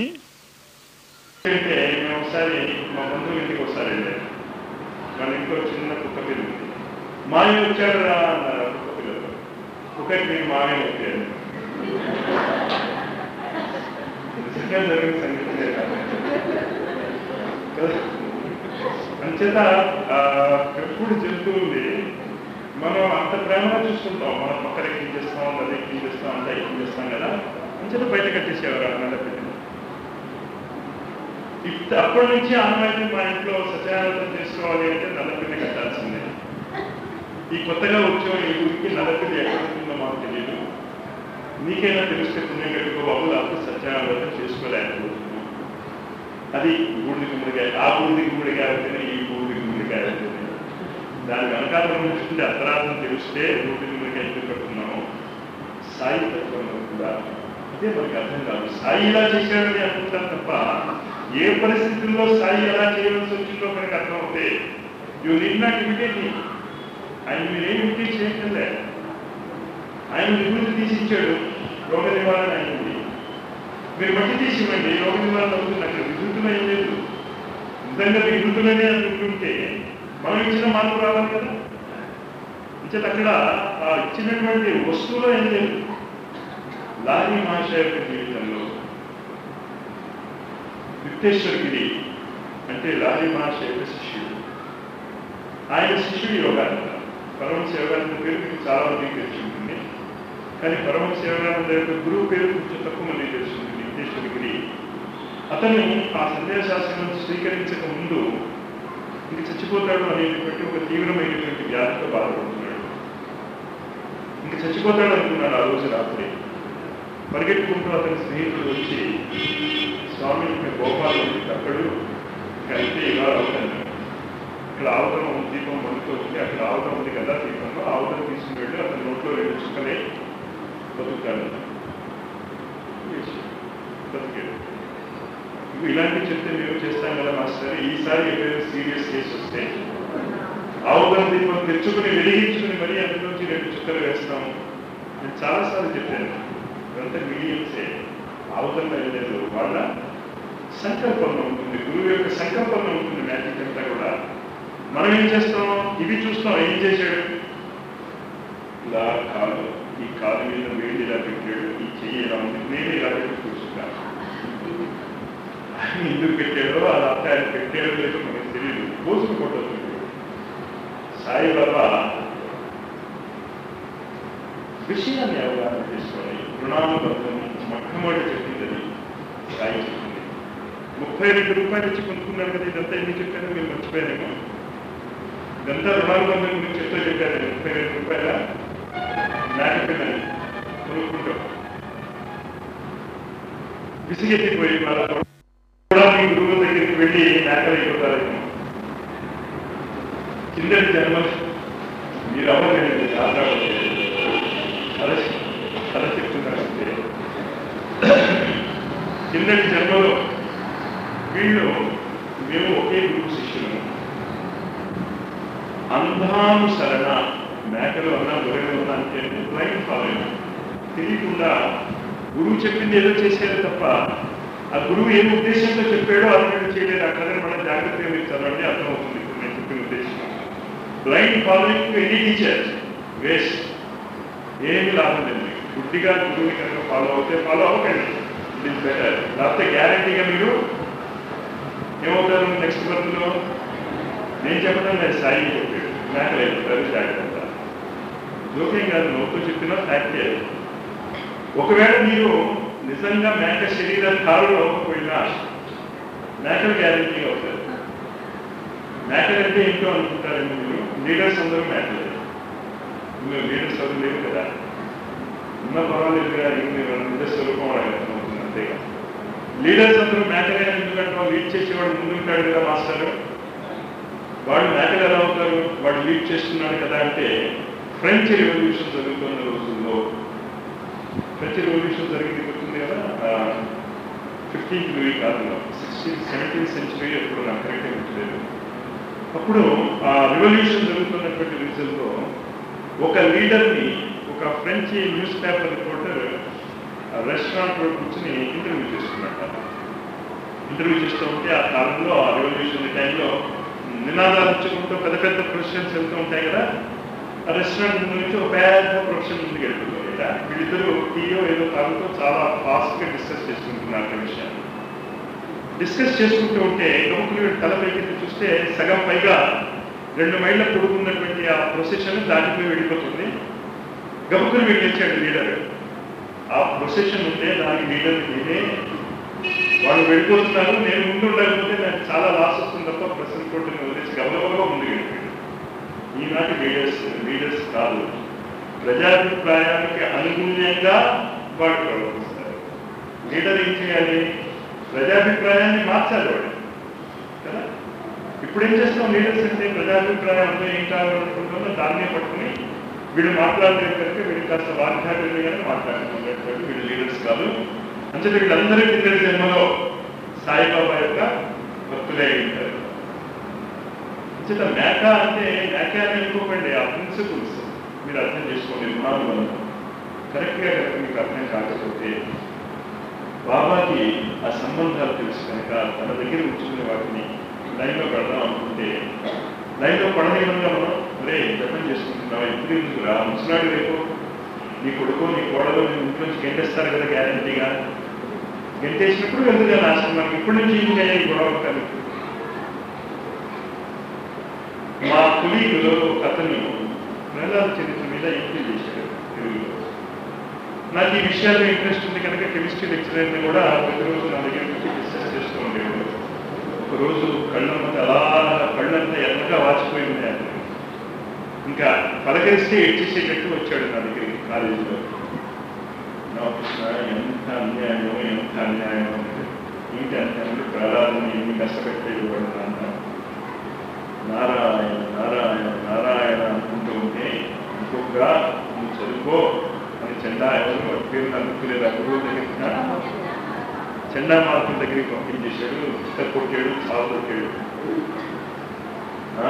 అంటే మేము ఒకసారి మా బంధువుల ఇంటికి ఒకసారి వెళ్ళాను మన ఇంట్లో చిన్న కుక్క పిల్ల ఉంది మాయ వచ్చాడు రా అన్నారు ఆ కుక్క పిల్లలు కుక్కకి నేను మాయ వచ్చాను నిజంగా జరిగిన సంగతి కదా అంచేత ఆ పెంపుడు జంతువుల్ని మనం అంత ప్రేమగా చూసుకుంటాం మనం పక్కన ఎక్కించేస్తాం అది ఎక్కించేస్తాం అంతా ఎక్కించేస్తాం కదా అంచేత బయట కట్టేసేవారు ఆ నల్ల పిల్లలు ఇప్- అప్పటి నుంచి ఆనవాయితీ మా ఇంట్లో సత్యనారాయణ చేసుకోవాలి అంటే నల్లపిల్లి కట్టాల్సిందే ఈ కొత్తగా వచ్చే ఈ ఊరికి నల్లపిల్లి ఎక్కడ ఉంటుందో మాకు తెలియదు నీకైనా తెలిస్తే పుణ్యం కట్టుకో బాబు లేకపోతే సత్యనారాయణ చేసుకోలేకపోతున్నాం అది బూడిద గుమ్మడికాయ ఆ బూడిద గుమ్మడికాయ అయితేనే ఈ బూడిద గుమ్మడికాయ అవుతుంది దాని వెనకాల చూస్తుంటే అర్థరార్థం తెలిస్తే బూడిద గుమ్మడికాయ ఎందుకు కట్టుకున్నాము సాయి తత్వంలో కూడా అదే మనకి అర్థం కాదు సాయి ఇలా చేశాడని అనుకుంటాం తప్ప ఏ పరిస్థితుల్లో సాయి ఎలా చేయవలసి వచ్చిందో మనకు అర్థం అవుతే యూ నీడ్ నాట్ ఇమిటేట్ ఆయన మీరేం ఇమిటేట్ చేయట్లే ఆయన విభూతి తీసి ఇచ్చాడు రోగ నివారణ అయింది మీరు మట్టి తీసి ఇవ్వండి రోగ నివారణ అవుతుంది అక్కడ విభూతులు ఏం లేదు నిజంగా విభూతులనే అనుకుంటుంటే మనం ఇచ్చిన మార్పు రావాలి కదా ఇచ్చేది అక్కడ ఆ ఇచ్చినటువంటి వస్తువులో ఏం లేదు లారీ మహర్షి యొక్క జీవితంలో విత్తేశ్వరగిరి అంటే లారీ మహర్షి యొక్క శిష్యుడు ఆయన శిష్యుడు యోగానంద పరమశ యోగానంద పేరు మీకు చాలా మందికి తెలిసి ఉంటుంది కానీ పరమశ యోగానంద యొక్క గురువు పేరు కొంచెం తక్కువ మందికి తెలిసి ఉంటుంది విత్తేశ్వరగిరి అతను ఆ సందేశాసనం స్వీకరించక ముందు ఇంక చచ్చిపోతాడు అనేటువంటి ఒక తీవ్రమైనటువంటి వ్యాధితో బాధపడుతున్నాడు ఇంక చచ్చిపోతాడు అనుకున్నాడు ఆ రోజు రాత్రి పరిగెట్టుకుంటూ అతని స్నేహితుడు వచ్చి స్వామి ఇక్కడ గోపాలు అక్కడు కలిపి ఇలా అవుతాను ఇక్కడ ఆవుతం దీపం వండుతూ ఉంది అక్కడ ఆవుతం ఉంది కదా దీపంలో ఆవుతం తీసుకుని వెళ్ళి అతని నోట్లో రెండు చుక్కలే బతుకుతాడు బతికాడు ఇప్పుడు ఇలాంటివి చెప్తే మేము చేస్తాం కదా మాస్టర్ ఈసారి ఏదైనా సీరియస్ కేసు వస్తే ఆవుతం దీపం తెచ్చుకుని వెలిగించుకుని మరీ అందులోంచి రెండు చుక్కలు వేస్తాము నేను చాలాసార్లు చెప్పాను ఇదంతా మీడియంసే ఆవుతంలో లేదు వాళ్ళ సంకల్పంలో ఉంటుంది గురువు యొక్క సంకల్పంలో ఉంటుంది మ్యాజిక్ అంతా కూడా మనం ఏం చేస్తాం ఇవి చూస్తాం ఏం చేశాడు ఇలా కాలు ఈ కాలు మీద వేడి ఇలా పెట్టాడు ఈ చెయ్యి ఇలా ఉంది నేను ఇలా పెట్టి కూర్చుంటాను ఆయన ఎందుకు పెట్టాడో అది అంతా ఆయన పెట్టాడో లేదో మనకు తెలియదు పోసుకు కొట్టదు సాయిబాబా విషయాన్ని అవగాహన చేసుకొని రుణానుబంధం మొట్టమొదటి చెప్పింది అది సాయి చెప్పింది ముప్పై రెండు రూపాయలు ఇచ్చి కొనుక్కున్నారు కదా ఇదంతా ఎందుకు చెప్పాను మీరు మర్చిపోయారేమో ఇదంతా రుణానుబంధం గురించి చెప్తూ చెప్పారు ముప్పై రెండు రూపాయల మేకపిల్లని కొనుక్కుంటాం విసిగెత్తిపోయి వాళ్ళ కూడా మీ గురువు దగ్గరికి వెళ్ళి మేకలు అయిపోతారేమో కిందటి జన్మ మీరు అవ్వలేదు ఆధారపడలేదు అలా అలా చెప్తున్నారంటే కిందటి జన్మలో వీళ్ళు మేము ఒకే గురువు శిష్యులు అంధానుసరణ మేకలు అన్నా గొర్రెలు అన్నా అంటే బ్లైండ్ ఫాలోయింగ్ తెలియకుండా గురువు చెప్పింది ఏదో చేసేది తప్ప ఆ గురువు ఏ ఉద్దేశంతో చెప్పాడో అది చేయలేదు అక్కడ మనం జాగ్రత్తగా మీరు చదవండి అర్థమవుతుంది ఇప్పుడు నేను చెప్పిన ఉద్దేశం blind following to any teacher waste ఏమి లాభం లేదు గుడ్డిగా గురువుని కనుక ఫాలో అవుతే ఫాలో అవ్వకండి ఇట్ ఈస్ బెటర్ లేకపోతే గ్యారంటీగా మీరు ఏమవుతారు నెక్స్ట్ బర్త్లో నేను చెప్పడం నేను సాయి చెప్పాడు మేకలు అయిపోతారు జాగ్రత్త జోక్యం కాదు నోట్తో చెప్పినా ఫ్యాక్టే ఒకవేళ మీరు నిజంగా మేక శరీర కారులు అవ్వకపోయినా మేకలు గ్యారంటీ అవుతారు మేకలు అంటే ఏంటో అనుకుంటారేమో మీరు లీడర్స్ అందరూ మేకలే మీరు లీడర్స్ ఎవరు లేరు కదా ఉన్న పర్వాలేదు కదా ఇంక మీరు నిజ స్వరూపం అవుతుంది అంతేగా లీడర్స్ అందరూ మేకలే ఎందుకంటే లీడ్ చేసేవాడు ముందుంటాడు కదా మాస్టర్ వాడు మేకలు ఎలా అవుతారు వాడు లీడ్ చేస్తున్నాడు కదా అంటే ఫ్రెంచ్ రెవల్యూషన్ జరుగుతున్న రోజుల్లో ఫ్రెంచ్ రెవల్యూషన్ జరిగింది గుర్తుంది కదా ఫిఫ్టీన్త్ లూయి కాలంలో సిక్స్టీన్ సెవెంటీన్త్ సెంచురీ ఎప్పుడు నాకు కరెక్ట్గా గుర్తులేదు అప్పుడు ఆ రెవల్యూషన్ జరుగుతున్నటువంటి రీజన్లో ఒక లీడర్ని ఒక ఫ్రెంచ్ న్యూస్ పేపర్ రిపోర్టర్ రెస్టారెంట్లో కూర్చొని ఇంటర్వ్యూ చేస్తున్నట్ట ఇంటర్వ్యూ చేస్తూ ఉంటే ఆ కాలంలో ఆ రెవల్యూషన్ టైంలో నినాదాలు ఇచ్చుకుంటూ పెద్ద పెద్ద ప్రొఫెషన్స్ వెళ్తూ ఉంటాయి కదా ఆ రెస్టారెంట్ ముందు నుంచి ఒక పెద్ద ప్రొఫెషన్ ముందుకు వెళ్తుంది కదా వీళ్ళిద్దరూ టీయో ఏదో తాగుతూ చాలా ఫాస్ట్గా డిస్కస్ చేసుకుంటున్నారు ఆ విషయాన్ని డిస్కస్ చేసుకుంటూ ఉంటే గముకులు వీడు తల పైకి చూస్తే సగం పైగా రెండు మైళ్ళ పొడుగున్నటువంటి ఆ ప్రొసెషన్ దాటిపోయి వెళ్ళిపోతుంది గముకులు వీడు తెచ్చాడు లీడర్ ఆ ప్రొసెషన్ ఉంటే దానికి లీడర్ నేనే వాళ్ళు వెళ్ళిపోతున్నారు నేను ముందు ఉండకపోతే నాకు చాలా లాస్ వస్తుంది తప్ప ప్రెసెంట్ కోర్టుని వదిలేసి గౌరవంగా ముందుకు వెళ్ళిపోయాడు ఈనాటి లీడర్స్ లీడర్స్ కాదు ప్రజాభిప్రాయానికి అనుగుణ్యంగా వాడు ప్రవర్తిస్తారు లీడర్ ఏం చేయాలి ప్రజాభిప్రాయాన్ని మార్చాలి వాడు కదా ఇప్పుడు ఏం చేస్తాం లీడర్స్ అంటే ప్రజాభిప్రాయంలో ఏం కావాలనుకుంటుందో దాన్నే పట్టుకుని వీడు మాట్లాడలేదు కనుక వీడు కాస్త వాగ్దాటంగానే మాట్లాడుతున్నట్టు వీడు లీడర్స్ కాదు అంటే వీళ్ళందరూ కింద జన్మలో సాయిబాబా యొక్క భక్తులై ఉంటారు అంచేత మేక అంటే మేక అని అనుకోకండి ఆ ప్రిన్సిపల్స్ మీరు అర్థం చేసుకోండి రుణానుబంధం కరెక్ట్గా కనుక మీకు అర్థం కాకపోతే బాబాకి ఆ సంబంధాలు తెలుసు కనుక తన దగ్గర ఉంచుకునే వాటిని లైన్లో పెడదాం అనుకుంటే లైన్లో పడలేకుండా మనం రే జపం చేసుకుంటున్నావా ఇప్పుడు ఎందుకు రా ముసలాడు రేపు నీ కొడుకు నీ కోడలు నీ ఇంట్లోంచి గెంటేస్తారు కదా గ్యారంటీగా గెంటేసినప్పుడు వెళ్తుంది ఆశ్రమానికి ఇప్పటి నుంచి ఇంకా ఈ గొడవ కలిగి మా కులీగులో ఒక అతను ప్రహ్లాద చరిత్ర మీద ఎంపీ చేశాడు తెలుగులో నాకు ఈ విషయాల్లో ఇంట్రెస్ట్ ఉంది కనుక కెమిస్ట్రీ లెక్చరర్ని కూడా ప్రతిరోజు నా దగ్గర వచ్చి డిస్కస్ చేస్తూ ఉండేవాడు ఒకరోజు కళ్ళంతా అలా కళ్ళంతా ఎర్రగా వాచిపోయి ఉన్నాయి అతను ఇంకా పలకరిస్తే ఏడ్చేసేటట్టు వచ్చాడు నా దగ్గరికి కాలేజీలో నా కృష్ణ ఎంత అన్యాయం ఎంత అన్యాయం అంటే ఏంటి అన్యాయం ప్రహ్లాదని ఎన్ని కష్టపెట్టేది వాడు నాన్న నారాయణ నారాయణ నారాయణ అనుకుంటూ ఉంటే ఇంకొక నువ్వు చదువుకో అని చెండా ఎవరు వాడి పేరు అనుకోలేదు ఆ గురువు దగ్గర చెండా మార్పుల దగ్గరికి పంపించేశాడు ఇద్దరు కొట్టాడు చావు కొట్టాడు ఆ?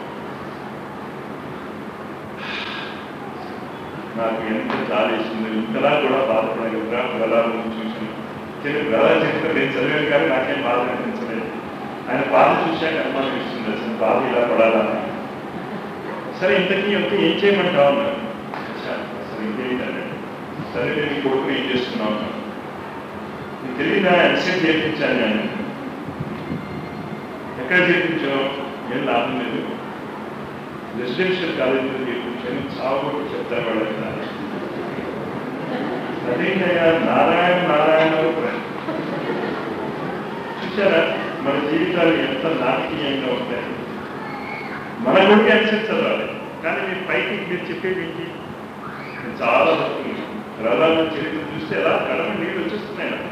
నాకు ఎంత చాలేసింది ఇంతలా కూడా బాధపడగలరా బలాలను చూసాను చిన్న బలా చరిత్ర నేను చదివాను కానీ నాకేం బాధ అనిపించలేదు ఆయన బాధ చూశాక అనుమానం ఇస్తుంది అసలు బాధ ఇలా పడాలా సరే ఇంతకీ ఇంత ఏం చేయమంటావు అన్నాడు అచ్చా, అసలు ఇంకేంటంటే సరే నేను ఈ కొడుకు ఏం చేస్తున్నావు అన్నాడు. నీకు తెలియదా ఎన్సెట్ చేయించాను నేను ఎక్కడ చేయించావు ఏం లాభం లేదు రెసిడెన్షియల్ కాలేజీలో చేయించాను చావు చెప్తారు వాళ్ళకి అదేంటయ్యా నారాయణ నారాయణ చూసారా మన జీవితాలు ఎంత నాటకీయంగా ఉంటాయి మన కొడుకు యాక్సెస్ చదవాలి కానీ మీరు పైకి మీరు చెప్పేది ఏంటి నేను చాలా భక్తులు రథాల చరిత్ర చూస్తే ఎలా కడమ నీళ్ళు వచ్చేస్తున్నాయి నాకు.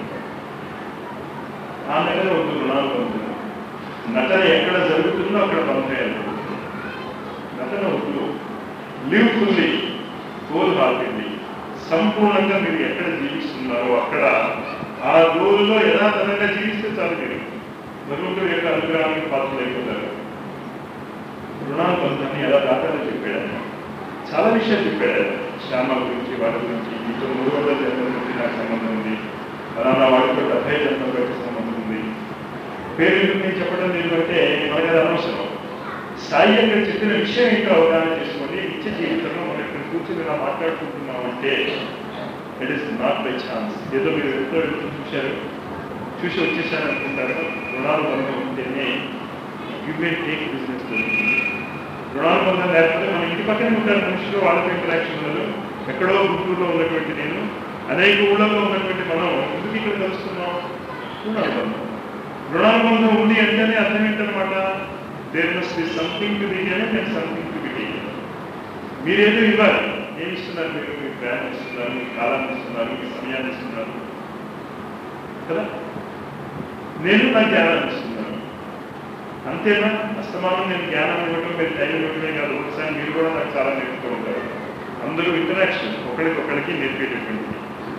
ఆ దగ్గర ఒక రుణాలు పొందుతుంది నటన ఎక్కడ జరుగుతుందో అక్కడ బంధేయాలి నటన వద్దు లివ్ ఫుల్లీ హోల్ హార్టెడ్లీ సంపూర్ణంగా మీరు ఎక్కడ జీవిస్తున్నారో అక్కడ ఆ రోజులో యథాతథంగా జీవిస్తే చాలు మీరు భగవంతుడి యొక్క అనుగ్రహానికి పాత్రలు అయిపోతారు రుణాలు బంధాన్ని ఎలా దాటాలో చెప్పాడు ఆయన. చాలా విషయాలు చెప్పాడు ఆయన. శ్యామ గురించి వాటి గురించి మీతో మూడు వందల జన్మల నుంచి నాకు సంబంధం ఉంది ఫలానా వాడితో డెబ్బై జన్మల వరకు సంబంధం ఉంది పేరు ఎందుకు నేను చెప్పడం లేదు అంటే మనకి అది అనవసరం సాయి అక్కడ చెప్పిన విషయం ఏంటో అవగాహన చేసుకోండి నిత్య జీవితంలో మనం ఇక్కడ కూర్చొని ఇలా మాట్లాడుకుంటున్నాం అంటే it is not by chance ఏదో మీరు ఎంతో వెళ్తూ చూశారు చూసి వచ్చేసారు అనుకుంటారు రుణాలు బంధం ఉంటేనే యూ మే టేక్ బిజినెస్ దొరుకుతుంది రుణాలు బంధం లేకపోతే మన ఇంటి పక్కనే ఉంటారు మనుషులు వాళ్ళతో ఇంటరాక్షన్ ఉండదు ఎక్కడో గుంటూరులో ఉన్నటువంటి నేను అనేక ఊళ్ళలో ఉన్నటువంటి మనం ఎందుకు ఇక్కడ కలుస్తున్నాం రుణాలు బంధం రుణాల బంధం ఉంది అంటేనే అర్థం ఏంటనమాట there must be something to be given and something to be taken మీరేదో ఇవ్వాలి ఏమి ఇస్తున్నారు మీరు మీ ప్రేమ ఇస్తున్నారు మీ కాలాన్ని ఇస్తున్నారు మీ సమయాన్ని ఇస్తున్నారు కదా నేను నా జ్ఞానాన్ని ఇస్తున్నాను అంతేనా అస్తమానం నేను జ్ఞానం ఇవ్వటం మీరు టైం ఇవ్వటమే కాదు ఒకసారి మీరు కూడా నాకు చాలా నేర్పుతూ ఉంటారు అందరూ ఇంటరాక్షన్ ఒకరికొకరికి నేర్పేటటువంటిది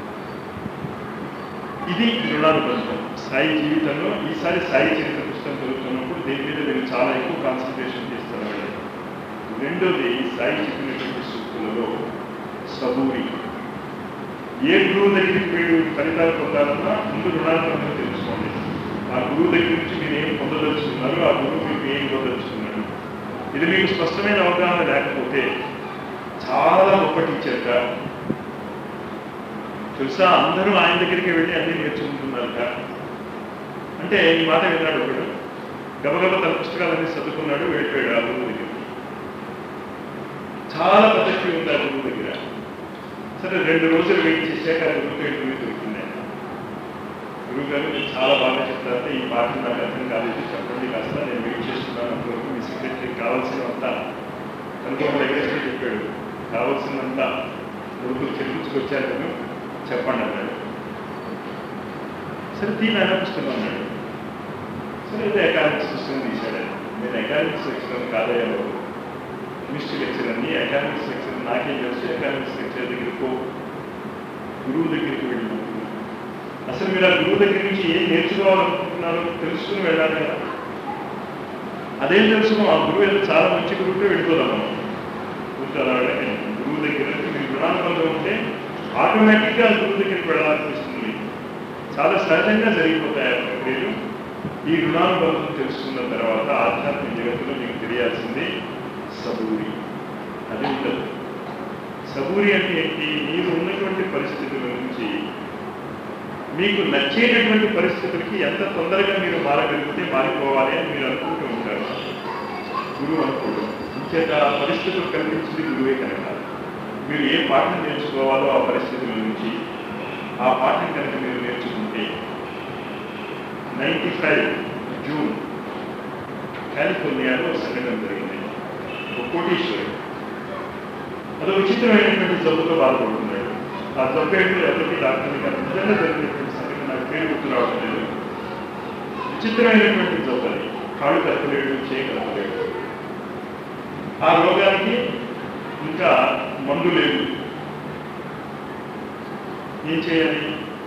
ఇది రుణానుబంధం సాయి జీవితంలో ఈసారి సాయి చరిత్ర పుస్తకం చదువుతున్నప్పుడు దీని మీద నేను చాలా ఎక్కువ కాన్సన్ట్రేషన్ చేస్తాను వాళ్ళకి. రెండోది సాయి చెప్పినటువంటి సూక్తులలో సబూరి ఏ గురువు దగ్గరికి మీరు ఫలితాలు పొందాలన్నా ముందు రుణానుబంధం తెలుసుకోండి ఆ గురువు దగ్గర నుంచి మీరు ఏం పొందదలుచుకున్నారు ఆ గురువు మీకు ఏం ఇవ్వదలుచుకున్నారు ఇది మీకు స్పష్టమైన అవగాహన లేకపోతే చాలా గొప్ప టీచర్గా తెలుసా అందరూ ఆయన దగ్గరికి వెళ్ళి అన్ని నేర్చుకుంటున్నారట అంటే ఈ మాట విన్నాడు ఒకడు గబగబ తన పుస్తకాలన్నీ చదువుకున్నాడు వెళ్ళిపోయాడు ఆ గురువు దగ్గర చాలా పద్ధతి ఉంది ఆ గురువు దగ్గర సరే రెండు రోజులు వెయిట్ చేశాక ఆ గురువుతో ఇంటర్వ్యూ దొరికింది ఆయన. గురువు గారు మీరు చాలా బాగా చెప్తారంటే ఈ మాట నాకు అర్థం కాలేదు చెప్పండి కాస్త నేను వెయిట్ చేస్తున్నాను అంతవరకు మీ సెక్రటరీకి కావాల్సినంత కనుక దగ్గర చెప్పాడు కావాల్సినంత కొడుకులు చెల్లించుకొచ్చారు కదా చెప్పండి అన్నాడు సరే తీన్ ఆయన పుస్తకం అన్నాడు సరే అయితే ఎకానమిక్స్ పుస్తకం తీశాడు ఆయన. నేను ఎకానమిక్స్ లెక్చరర్ కాదయ్యా బాబు కెమిస్ట్రీ లెక్చర్ అని ఎకానమిక్స్ లెక్చర్ నాకేం తెలుసు ఎకానమిక్స్ లెక్చర్ దగ్గరికి పో గురువు దగ్గరికి వెళ్ళినప్పుడు అసలు మీరు ఆ గురువు దగ్గర నుంచి ఏం నేర్చుకోవాలనుకుంటున్నారో తెలుసుకుని వెళ్ళాలి కదా అదేం తెలుసుకో ఆ గురువు ఏదో చాలా మంచి గురువుతో వెళ్ళిపోదాం మనం కూర్చోాలంటే గురువు దగ్గర నుంచి మీరు రుణానుబంధం ఉంటే ఆటోమేటిక్గా గురువు దగ్గరికి వెళ్ళాల్సి వస్తుంది చాలా సహజంగా జరిగిపోతాయి ఆ ప్రక్రియలు ఈ రుణానుబంధం తెలుసుకున్న తర్వాత ఆధ్యాత్మిక జగత్తులో మీకు తెలియాల్సింది సబూరి అది ఉండదు సబూరి అంటే ఏంటి మీరు ఉన్నటువంటి పరిస్థితుల నుంచి మీకు నచ్చేటటువంటి పరిస్థితులకి ఎంత తొందరగా మీరు మారగలిగితే మారిపోవాలి అని మీరు అనుకుంటూ ఉంటారు గురువు అనుకోడు ఇంచేత ఆ పరిస్థితులు కల్పించింది గురువే కనుక మీరు ఏ పాఠం నేర్చుకోవాలో ఆ పరిస్థితుల నుంచి ఆ పాఠం కనుక మీరు నేర్చుకుంటే నైంటీ ఫైవ్ జూన్ కాలిఫోర్నియాలో సంఘటన జరిగింది ఒక కోటీశ్వరుడు అదొక విచిత్రమైనటువంటి జబ్బుతో బాధపడుతున్నాడు ఆ జబ్బు ఏంటో ఎవరికి డాక్టర్ గారు నిజంగా జరిగినటువంటి సంఘటన నాకు పేరు గుర్తు రావడం లేదు విచిత్రమైనటువంటి జబ్బు అది కాళ్ళు కలపలేడు చేయి కలపలేడు ఆ రోగానికి ఇంకా మందు లేదు ఏం చేయాలి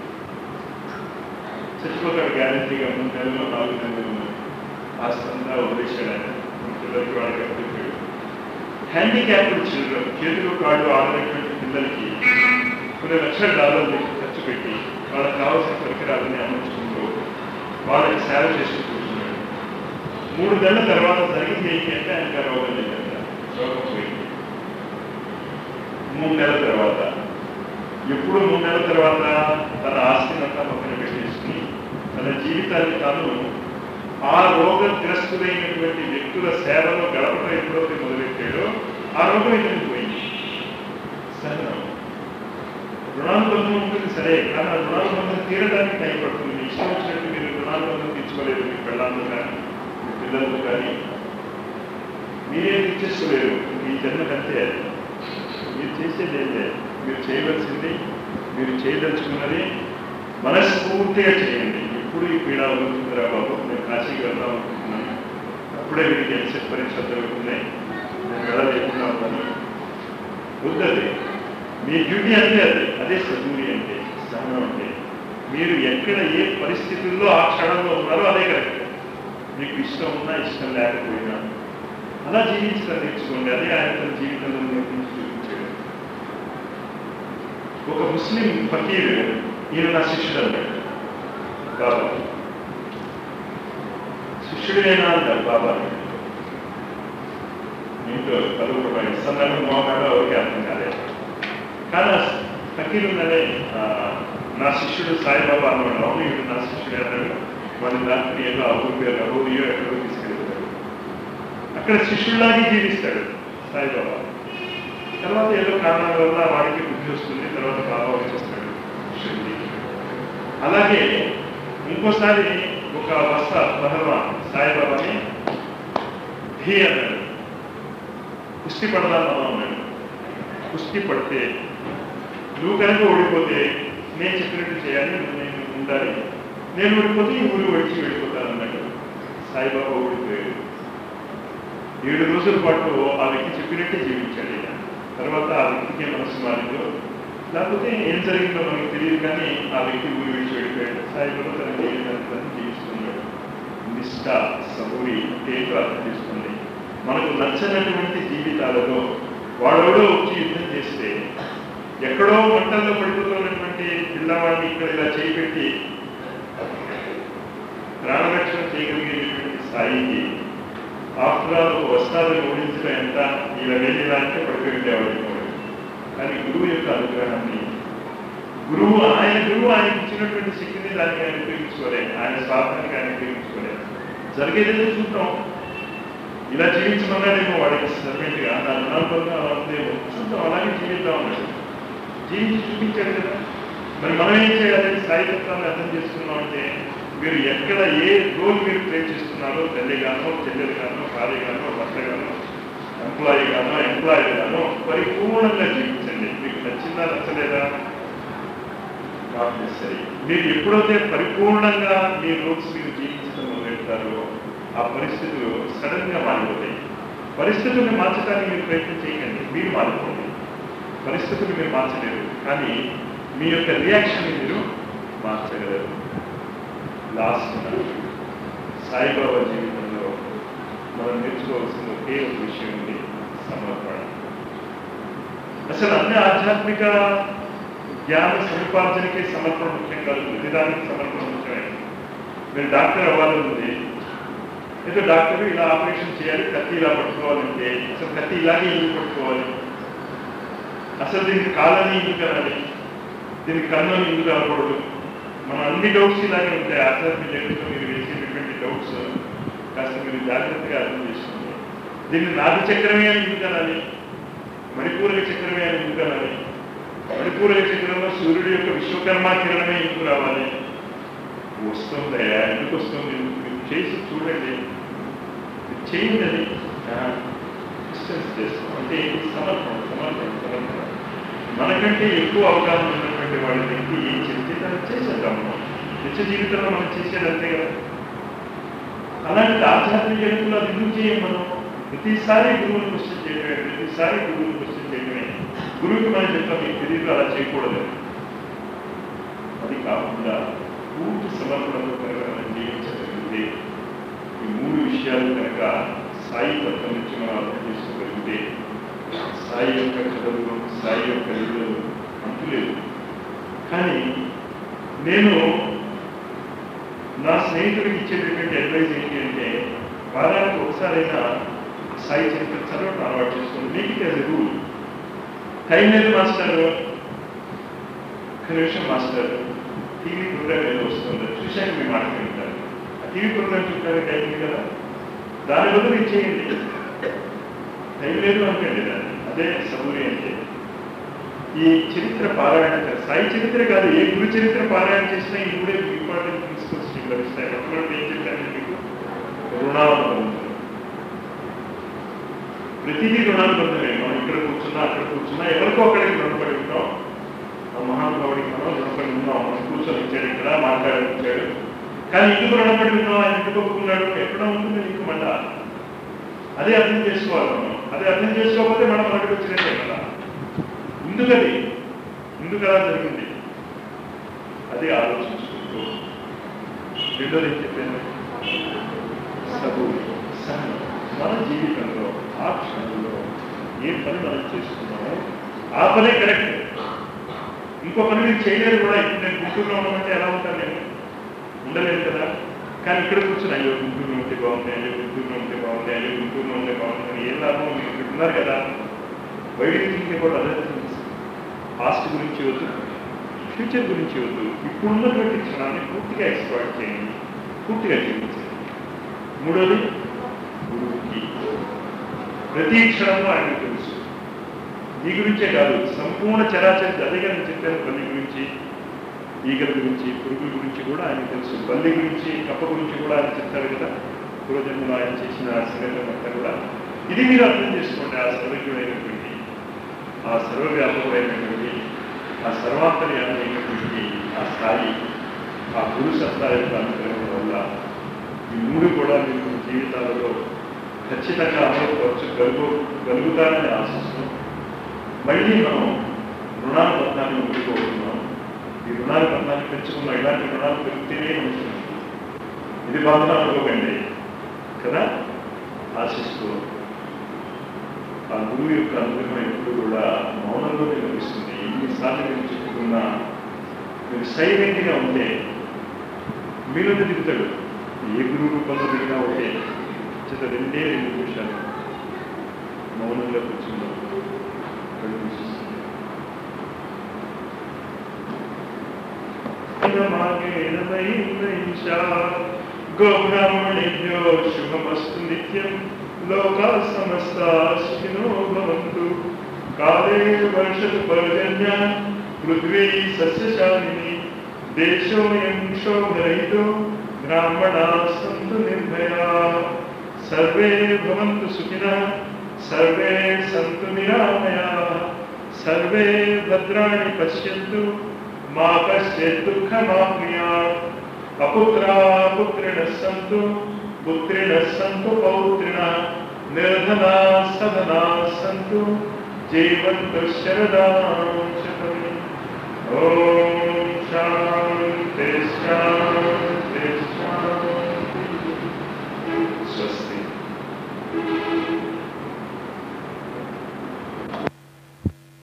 చచ్చిపోతాడు గ్యారంటీగా మూడు నెలలు నాలుగు నెలలు ఆస్తంగా వదిలేశాడు ఆయన పిల్లలకి వాళ్ళకి అప్పచెప్పాడు హ్యాండిక్యాప్డ్ చిల్డ్రన్ చేతులు కాళ్ళు ఆడనటువంటి పిల్లలకి కొన్ని లక్షల డాలర్లు ఖర్చు పెట్టి వాళ్ళకి కావాల్సిన పరికరాలని అమర్చుకుంటూ వాళ్ళకి సేవ చేస్తూ కూర్చున్నాడు మూడు నెలల తర్వాత జరిగింది ఏంటి అంటే ఆయనకు రోగం లేదంట రోగం పోయింది మూడు నెలల తర్వాత ఎప్పుడు మూడు నెలల తర్వాత తన ఆస్తినంతా పక్కన పెట్టేసుకుని తన జీవితాన్ని తాను ఆ రోగగ్రస్తులైనటువంటి వ్యక్తుల సేవలో గడపడం ఎప్పుడైతే మొదలెట్టాడో ఆ రోగం ఎందుకు పోయింది సహనం రుణానుబంధం ఉంటుంది సరే కానీ ఆ రుణానుబంధం తీరడానికి టైం పడుతుంది మీ ఇష్టం వచ్చినట్టు మీరు రుణానుబంధం తీర్చుకోలేదు మీ పిల్లలతో కానీ మీ పిల్లలతో కానీ మీరేం తీర్చేసుకోలేరు మీ జన్మకంతే అది మీరు చేసేది ఏం లేదు మీరు చేయవలసింది మీరు చేయదలుచుకున్నది మనస్ఫూర్తిగా చేయండి ఎప్పుడు ఈ పీడ వదులుతుందిరా బాబు నేను కాశీకి వెళ్దాం అనుకుంటున్నాను అప్పుడే వీడికి ఎంసెట్ పరీక్ష జరుగుతున్నాయి నేను వెళ్ళలేకుండా ఉన్నాను వద్దది మీ డ్యూటీ అంటే అది అదే సజూరి అంటే సహనం అంటే మీరు ఎక్కడ ఏ పరిస్థితుల్లో ఆ క్షణంలో ఉన్నారో అదే కరెక్ట్ మీకు ఇష్టం ఉన్నా ఇష్టం లేకపోయినా అలా జీవించడం నేర్చుకోండి అదే ఆయన తన జీవితంలో నేర్పించి చూపించాడు ఒక ముస్లిం ఫకీర్ ఈయన నా శిష్యుడు అన్నాడు బాబా శిష్యుడేనా అంటారు బాబా ఇంట్లో పలువురు ఇస్తున్నాను మోకాడో ఎవరికి అర్థం కాలేదు కానీ ఆ ఫకీర్ ఉన్నాడే ఆ, నా శిష్యుడు సాయిబాబా అన్నాడు అవును వీడు నా శిష్యుడు అన్నాడు వాడి రాత్రి ఏదో ఆ ఊరి పేరు అహూరియో ఎక్కడో తీసుకెళ్తాడు అక్కడ శిష్యుడిలాగే జీవిస్తాడు సాయిబాబా తర్వాత ఏదో కారణాల వల్ల వాడికి బుద్ధి వస్తుంది తర్వాత బాబా వచ్చేస్తాడు శిష్యుడికి అలాగే ఇంకోసారి ఒక వస్త భగవాన్ సాయిబాబాని ఢీ అన్నాడు కుస్తీ పడదామా అన్నాడు కుస్తీ పడితే నువ్వు కనుక ఓడిపోతే నేను చెప్పినట్టు చేయాలి నువ్వు నేను ఉండాలి నేను ఓడిపోతే ఈ ఊరు వచ్చి వెళ్ళిపోతాను అన్నాడు సాయిబాబా ఓడిపోయాడు ఏడు రోజుల పాటు ఆ వ్యక్తి చెప్పినట్టే జీవించాడు ఈయన. తర్వాత ఆ వ్యక్తికి మనసు మారిందో లేకపోతే ఏం జరిగిందో మనకు తెలియదు కానీ ఆ వ్యక్తి ఊరి విడిచి వెళ్ళిపోయాడు సాయిబాబా తన జీవితాన్ని జీవిస్తున్నాడు నిష్ట సబూరి ఏంటో అర్థం చేసుకోండి మనకు నచ్చనటువంటి జీవితాలలో వాడెవడో వచ్చి యుద్ధం చేస్తే ఎక్కడో మంటల్లో పడిపోతున్నటువంటి పిల్లవాడిని ఇక్కడ ఇలా చేపెట్టి ప్రాణరక్షణ చేయగలిగేటువంటి స్థాయికి ఆఫ్టర్ ఆల్ ఒక వస్త్రాలను ఓడించడం ఎంత ఇలా వెళ్ళిలా అంటే పడిపోయి ఉండేవాడు కానీ గురువు యొక్క అనుగ్రహాన్ని గురువు ఆయన గురువు ఆయనకి ఇచ్చినటువంటి శక్తిని దానికి ఆయన ఉపయోగించుకోలేదు ఆయన స్వార్థానికి ఆయన ఉపయోగించుకోలేదు జరిగేదేదో చూద్దాం ఇలా జీవించమన్నాడేమో వాడికి సర్వెంట్గా నా రుణాలుగా అలా ఉందేమో చూద్దాం అలాగే జీవిద్దాం అన్నాడు జీవించి చూపించాడు కదా మరి మనం ఏం చేయాలి సాయితత్వాన్ని అర్థం చేసుకున్నాం అంటే మీరు ఎక్కడ ఏ రోల్ మీరు ప్లే చేస్తున్నారో తల్లిగానో చెల్లెలుగానో భార్యగానో భర్తగానో ఎంప్లాయీ గానో ఎంప్లాయీ గానో పరిపూర్ణంగా జీవించండి మీకు నచ్చిందా నచ్చలేదా సరే మీరు ఎప్పుడైతే పరిపూర్ణంగా మీ రోల్స్ మీరు జీవించడం మొదలెడతారో ఆ పరిస్థితులు సడన్ గా మారిపోతాయి పరిస్థితుల్ని మార్చడానికి మీరు ప్రయత్నం చేయకండి మీరు మారిపోండి పరిస్థితులు మీరు మార్చలేరు కానీ మీ యొక్క రియాక్షన్ మీరు మార్చగలరు లాస్ట్ సాయిబాబా జీవితంలో మనం నేర్చుకోవాల్సిన ఒకే ఒక విషయం ఉంది సమర్పణ అసలు అన్ని ఆధ్యాత్మిక జ్ఞాన సముపార్జనకే సమర్పణ ముఖ్యం కాదు ప్రతిదానికి సమర్పణ ముఖ్యమే మీరు డాక్టర్ అవ్వాలనుంది ఏదో డాక్టర్ ఇలా ఆపరేషన్ చేయాలి కత్తి ఇలా పట్టుకోవాలంటే అసలు కత్తి ఇలాగే ఎందుకు పట్టుకోవాలి అసలు దీనికి కాలని ఎందుకు అనాలి దీనికి కన్నుని ఎందుకు అనకూడదు మన అన్ని డౌట్స్ ఇలాగే ఉంటాయి ఆచార్య జగత్తులో మీరు వేసేటటువంటి డౌట్స్ కాస్త మీరు జాగ్రత్తగా అర్థం చేసుకోండి దీన్ని నాది చక్రమే అని ఎందుకు అనాలి మణిపూరక చక్రమే అని ఎందుకు అనాలి మణిపూరక చక్రంలో సూర్యుడు యొక్క విశ్వకర్మ కిరణమే ఎందుకు రావాలి వస్తుందయ్యా ఎందుకు వస్తుంది మీరు చేసి చూడండి మీరు చేయండి అది డిస్టెన్స్ చేస్తాం అంటే ఏంటి? సమర్పణ సమర్పణ సమర్పణ మనకంటే ఎక్కువ అవగాహన ఉన్నటువంటి వాళ్ళ వ్యక్తి ఏం చెప్తే దాన్ని చేసేద్దాం మనం నిత్య జీవితంలో మనం చేసేది అంతే కదా అలాంటి ఆధ్యాత్మిక జగత్తులో అది ఎందుకు చేయం మనం ప్రతిసారి గురువుని క్వశ్చన్ చేయడమే ప్రతిసారి గురువుని క్వశ్చన్ చేయడమే గురువుకి మనం చెప్తాం మీకు తెలియదు అలా చేయకూడదు అది కాకుండా పూర్తి సమర్పణతో కనుక మనం జీవించగలిగితే ఈ మూడు విషయాలు కనుక సాయి తత్వం నుంచి మనం అర్థం చేసుకోగలిగితే సాయి యొక్క కథలు సాయి యొక్క లీలలు అంతులేదు కానీ నేను నా స్నేహితుడికి ఇచ్చేటటువంటి అడ్వైజ్ ఏంటి అంటే వారానికి ఒకసారైనా సాయి చరిత్ర చదవడం అలవాటు చేసుకోండి మీకు ఇట్ యాజ్ రూల్ టైం లేదు మాస్టర్ ఒక్క నిమిషం మాస్టర్ టీవీ ప్రోగ్రామ్ ఏదో వస్తుంది చూశాక మీ మాట వింటారు ఆ టీవీ ప్రోగ్రామ్ చూడడానికి టైం ఉంది కదా దాని బదులు ఇది చేయండి టైం లేదు అనుకోండి దాన్ని అదే సబూరి అంటే ఈ చరిత్ర పారాయణ కాదు. సాయి చరిత్ర కాదు ఏ గురు చరిత్ర పారాయణ చేసినా ఈ మూడే ఇంపార్టెంట్ ప్రిన్సిపల్స్ మీకు లభిస్తాయి మొట్టమొదటి ఏం చెప్పాను మీకు రుణానుబంధం ప్రతిదీ రుణానుబంధమే మనం ఇక్కడ కూర్చున్నా అక్కడ కూర్చున్నా ఎవరికో అక్కడికి రుణపడి ఉంటాం ఆ మహానుభావుడికి మనం రుణపడి ఉన్నాం మనం కూర్చొని ఇచ్చాడు ఇక్కడ మాట్లాడించాడు కానీ ఎందుకు రుణపడి ఉన్నాం ఆయన ఎందుకు ఒప్పుకున్నాడు ఎక్కడ ఉంటుంది నీకు మళ్ళా అదే అర్థం చేసుకోవాలి మనం అదే అర్థం చేసుకోకపోతే మనం మనకి వచ్చినట్టే కదా ఎందుకది ఎందుకు అలా జరిగింది అదే ఆలోచించుకుంటూ రెండోది ఏం చెప్పాను సబు సహనం మన జీవితంలో ఆ క్షణంలో ఏ పని మనం చేసుకున్నామో ఆ పనే కరెక్ట్ ఇంకో పని మీరు చేయలేరు కూడా ఇప్పుడు నేను గుంటూరులో ఉన్నామంటే ఎలా ఉంటాను నేను ఉండలేదు కదా కానీ ఇక్కడ కూర్చొని అయ్యో గుంటూరులో ఉంటే బాగుంది అయ్యో గుంటూరులో ఉంటే బాగుంది అయ్యో గుంటూరులో ఉంటే బాగుంది అని ఏం లాభం మీరు ఇక్కడ ఉన్నారు కదా బయట థింకింగ్ కూడా అదే పాస్ట్ గురించి వద్దు ఫ్యూచర్ గురించి వద్దు ఇప్పుడున్నటువంటి క్షణాన్ని పూర్తిగా ఎక్స్ప్లాయిట్ చేయండి పూర్తిగా జీవించండి మూడోది గురువుకి ప్రతి క్షణంలో ఆయనకు తెలుసు మీ గురించే కాదు సంపూర్ణ చరాచర అదేగా నేను చెప్పాను బల్లి గురించి ఈగల గురించి పురుగుల గురించి కూడా ఆయన తెలుసు బల్లి గురించి కప్ప గురించి కూడా ఆయన చెప్తారు కదా పూర్వజన్మలో ఆయన చేసిన సంఘటన అంతా కూడా ఇది మీరు అర్థం చేసుకోండి ఆ సర్వజ్ఞుడైనటువంటి ఆ సర్వవ్యాపకుడైనటువంటి ఆ సర్వాంతర్యామైనటువంటి ఆ స్థాయి ఆ గురు సత్తా యొక్క అనుగ్రహం వల్ల ఈ మూడు కూడా మీకు జీవితాలలో ఖచ్చితంగా అమలుపరచగలుగు గలుగుతారని ఆశిస్తున్నాం మళ్ళీ మనం రుణానుబంధాన్ని వదులుకోతున్నాం ఈ రుణానుబంధాన్ని పెంచుకున్నాం ఇలాంటి రుణాలు పెరిగితేనే ఉంటుంది ఇది బాధ అనుకోకండి కదా ఆశిస్తూ ఆ గురువు యొక్క అనుగ్రహం ఎప్పుడు కూడా మౌనంలోనే లభిస్తుంది ఎన్నిసార్లు మీరు చెప్పుకున్నా మీరు సైలెంట్గా ఉంటే మీలో దిగుతాడు ఏ గురువు రూపంలో దిగినా ఒకటే చేత రెండే రెండు నిమిషాలు మౌనంలో కూర్చుందాం కళ్ళు మూసేస్తుంది. మాగేన వైనైషా గోబ్రాహ్మణేభ్యో శుభమస్తు నిత్యం లోకా సమస్త సుఖినో భవంతు కాలే వర్షతు పర్జన్య పృథ్వీ సస్యశాలిని దేశోయం శోభరహితో బ్రాహ్మణా సంతు నిర్భయా సర్వే భవంతు సుఖినః సర్వే సంతు నిరామయా సర్వే భద్రాణి పశ్యంతు మా కశ్చిత్ దుఃఖమాప్నుయాత్ అపుత్రా పుత్రిణः సంతు పుత్రిణः సంతు పౌత్రిణः నిర్ధనా సధనా సంతు జీవంతు శరదాం శతం ఓం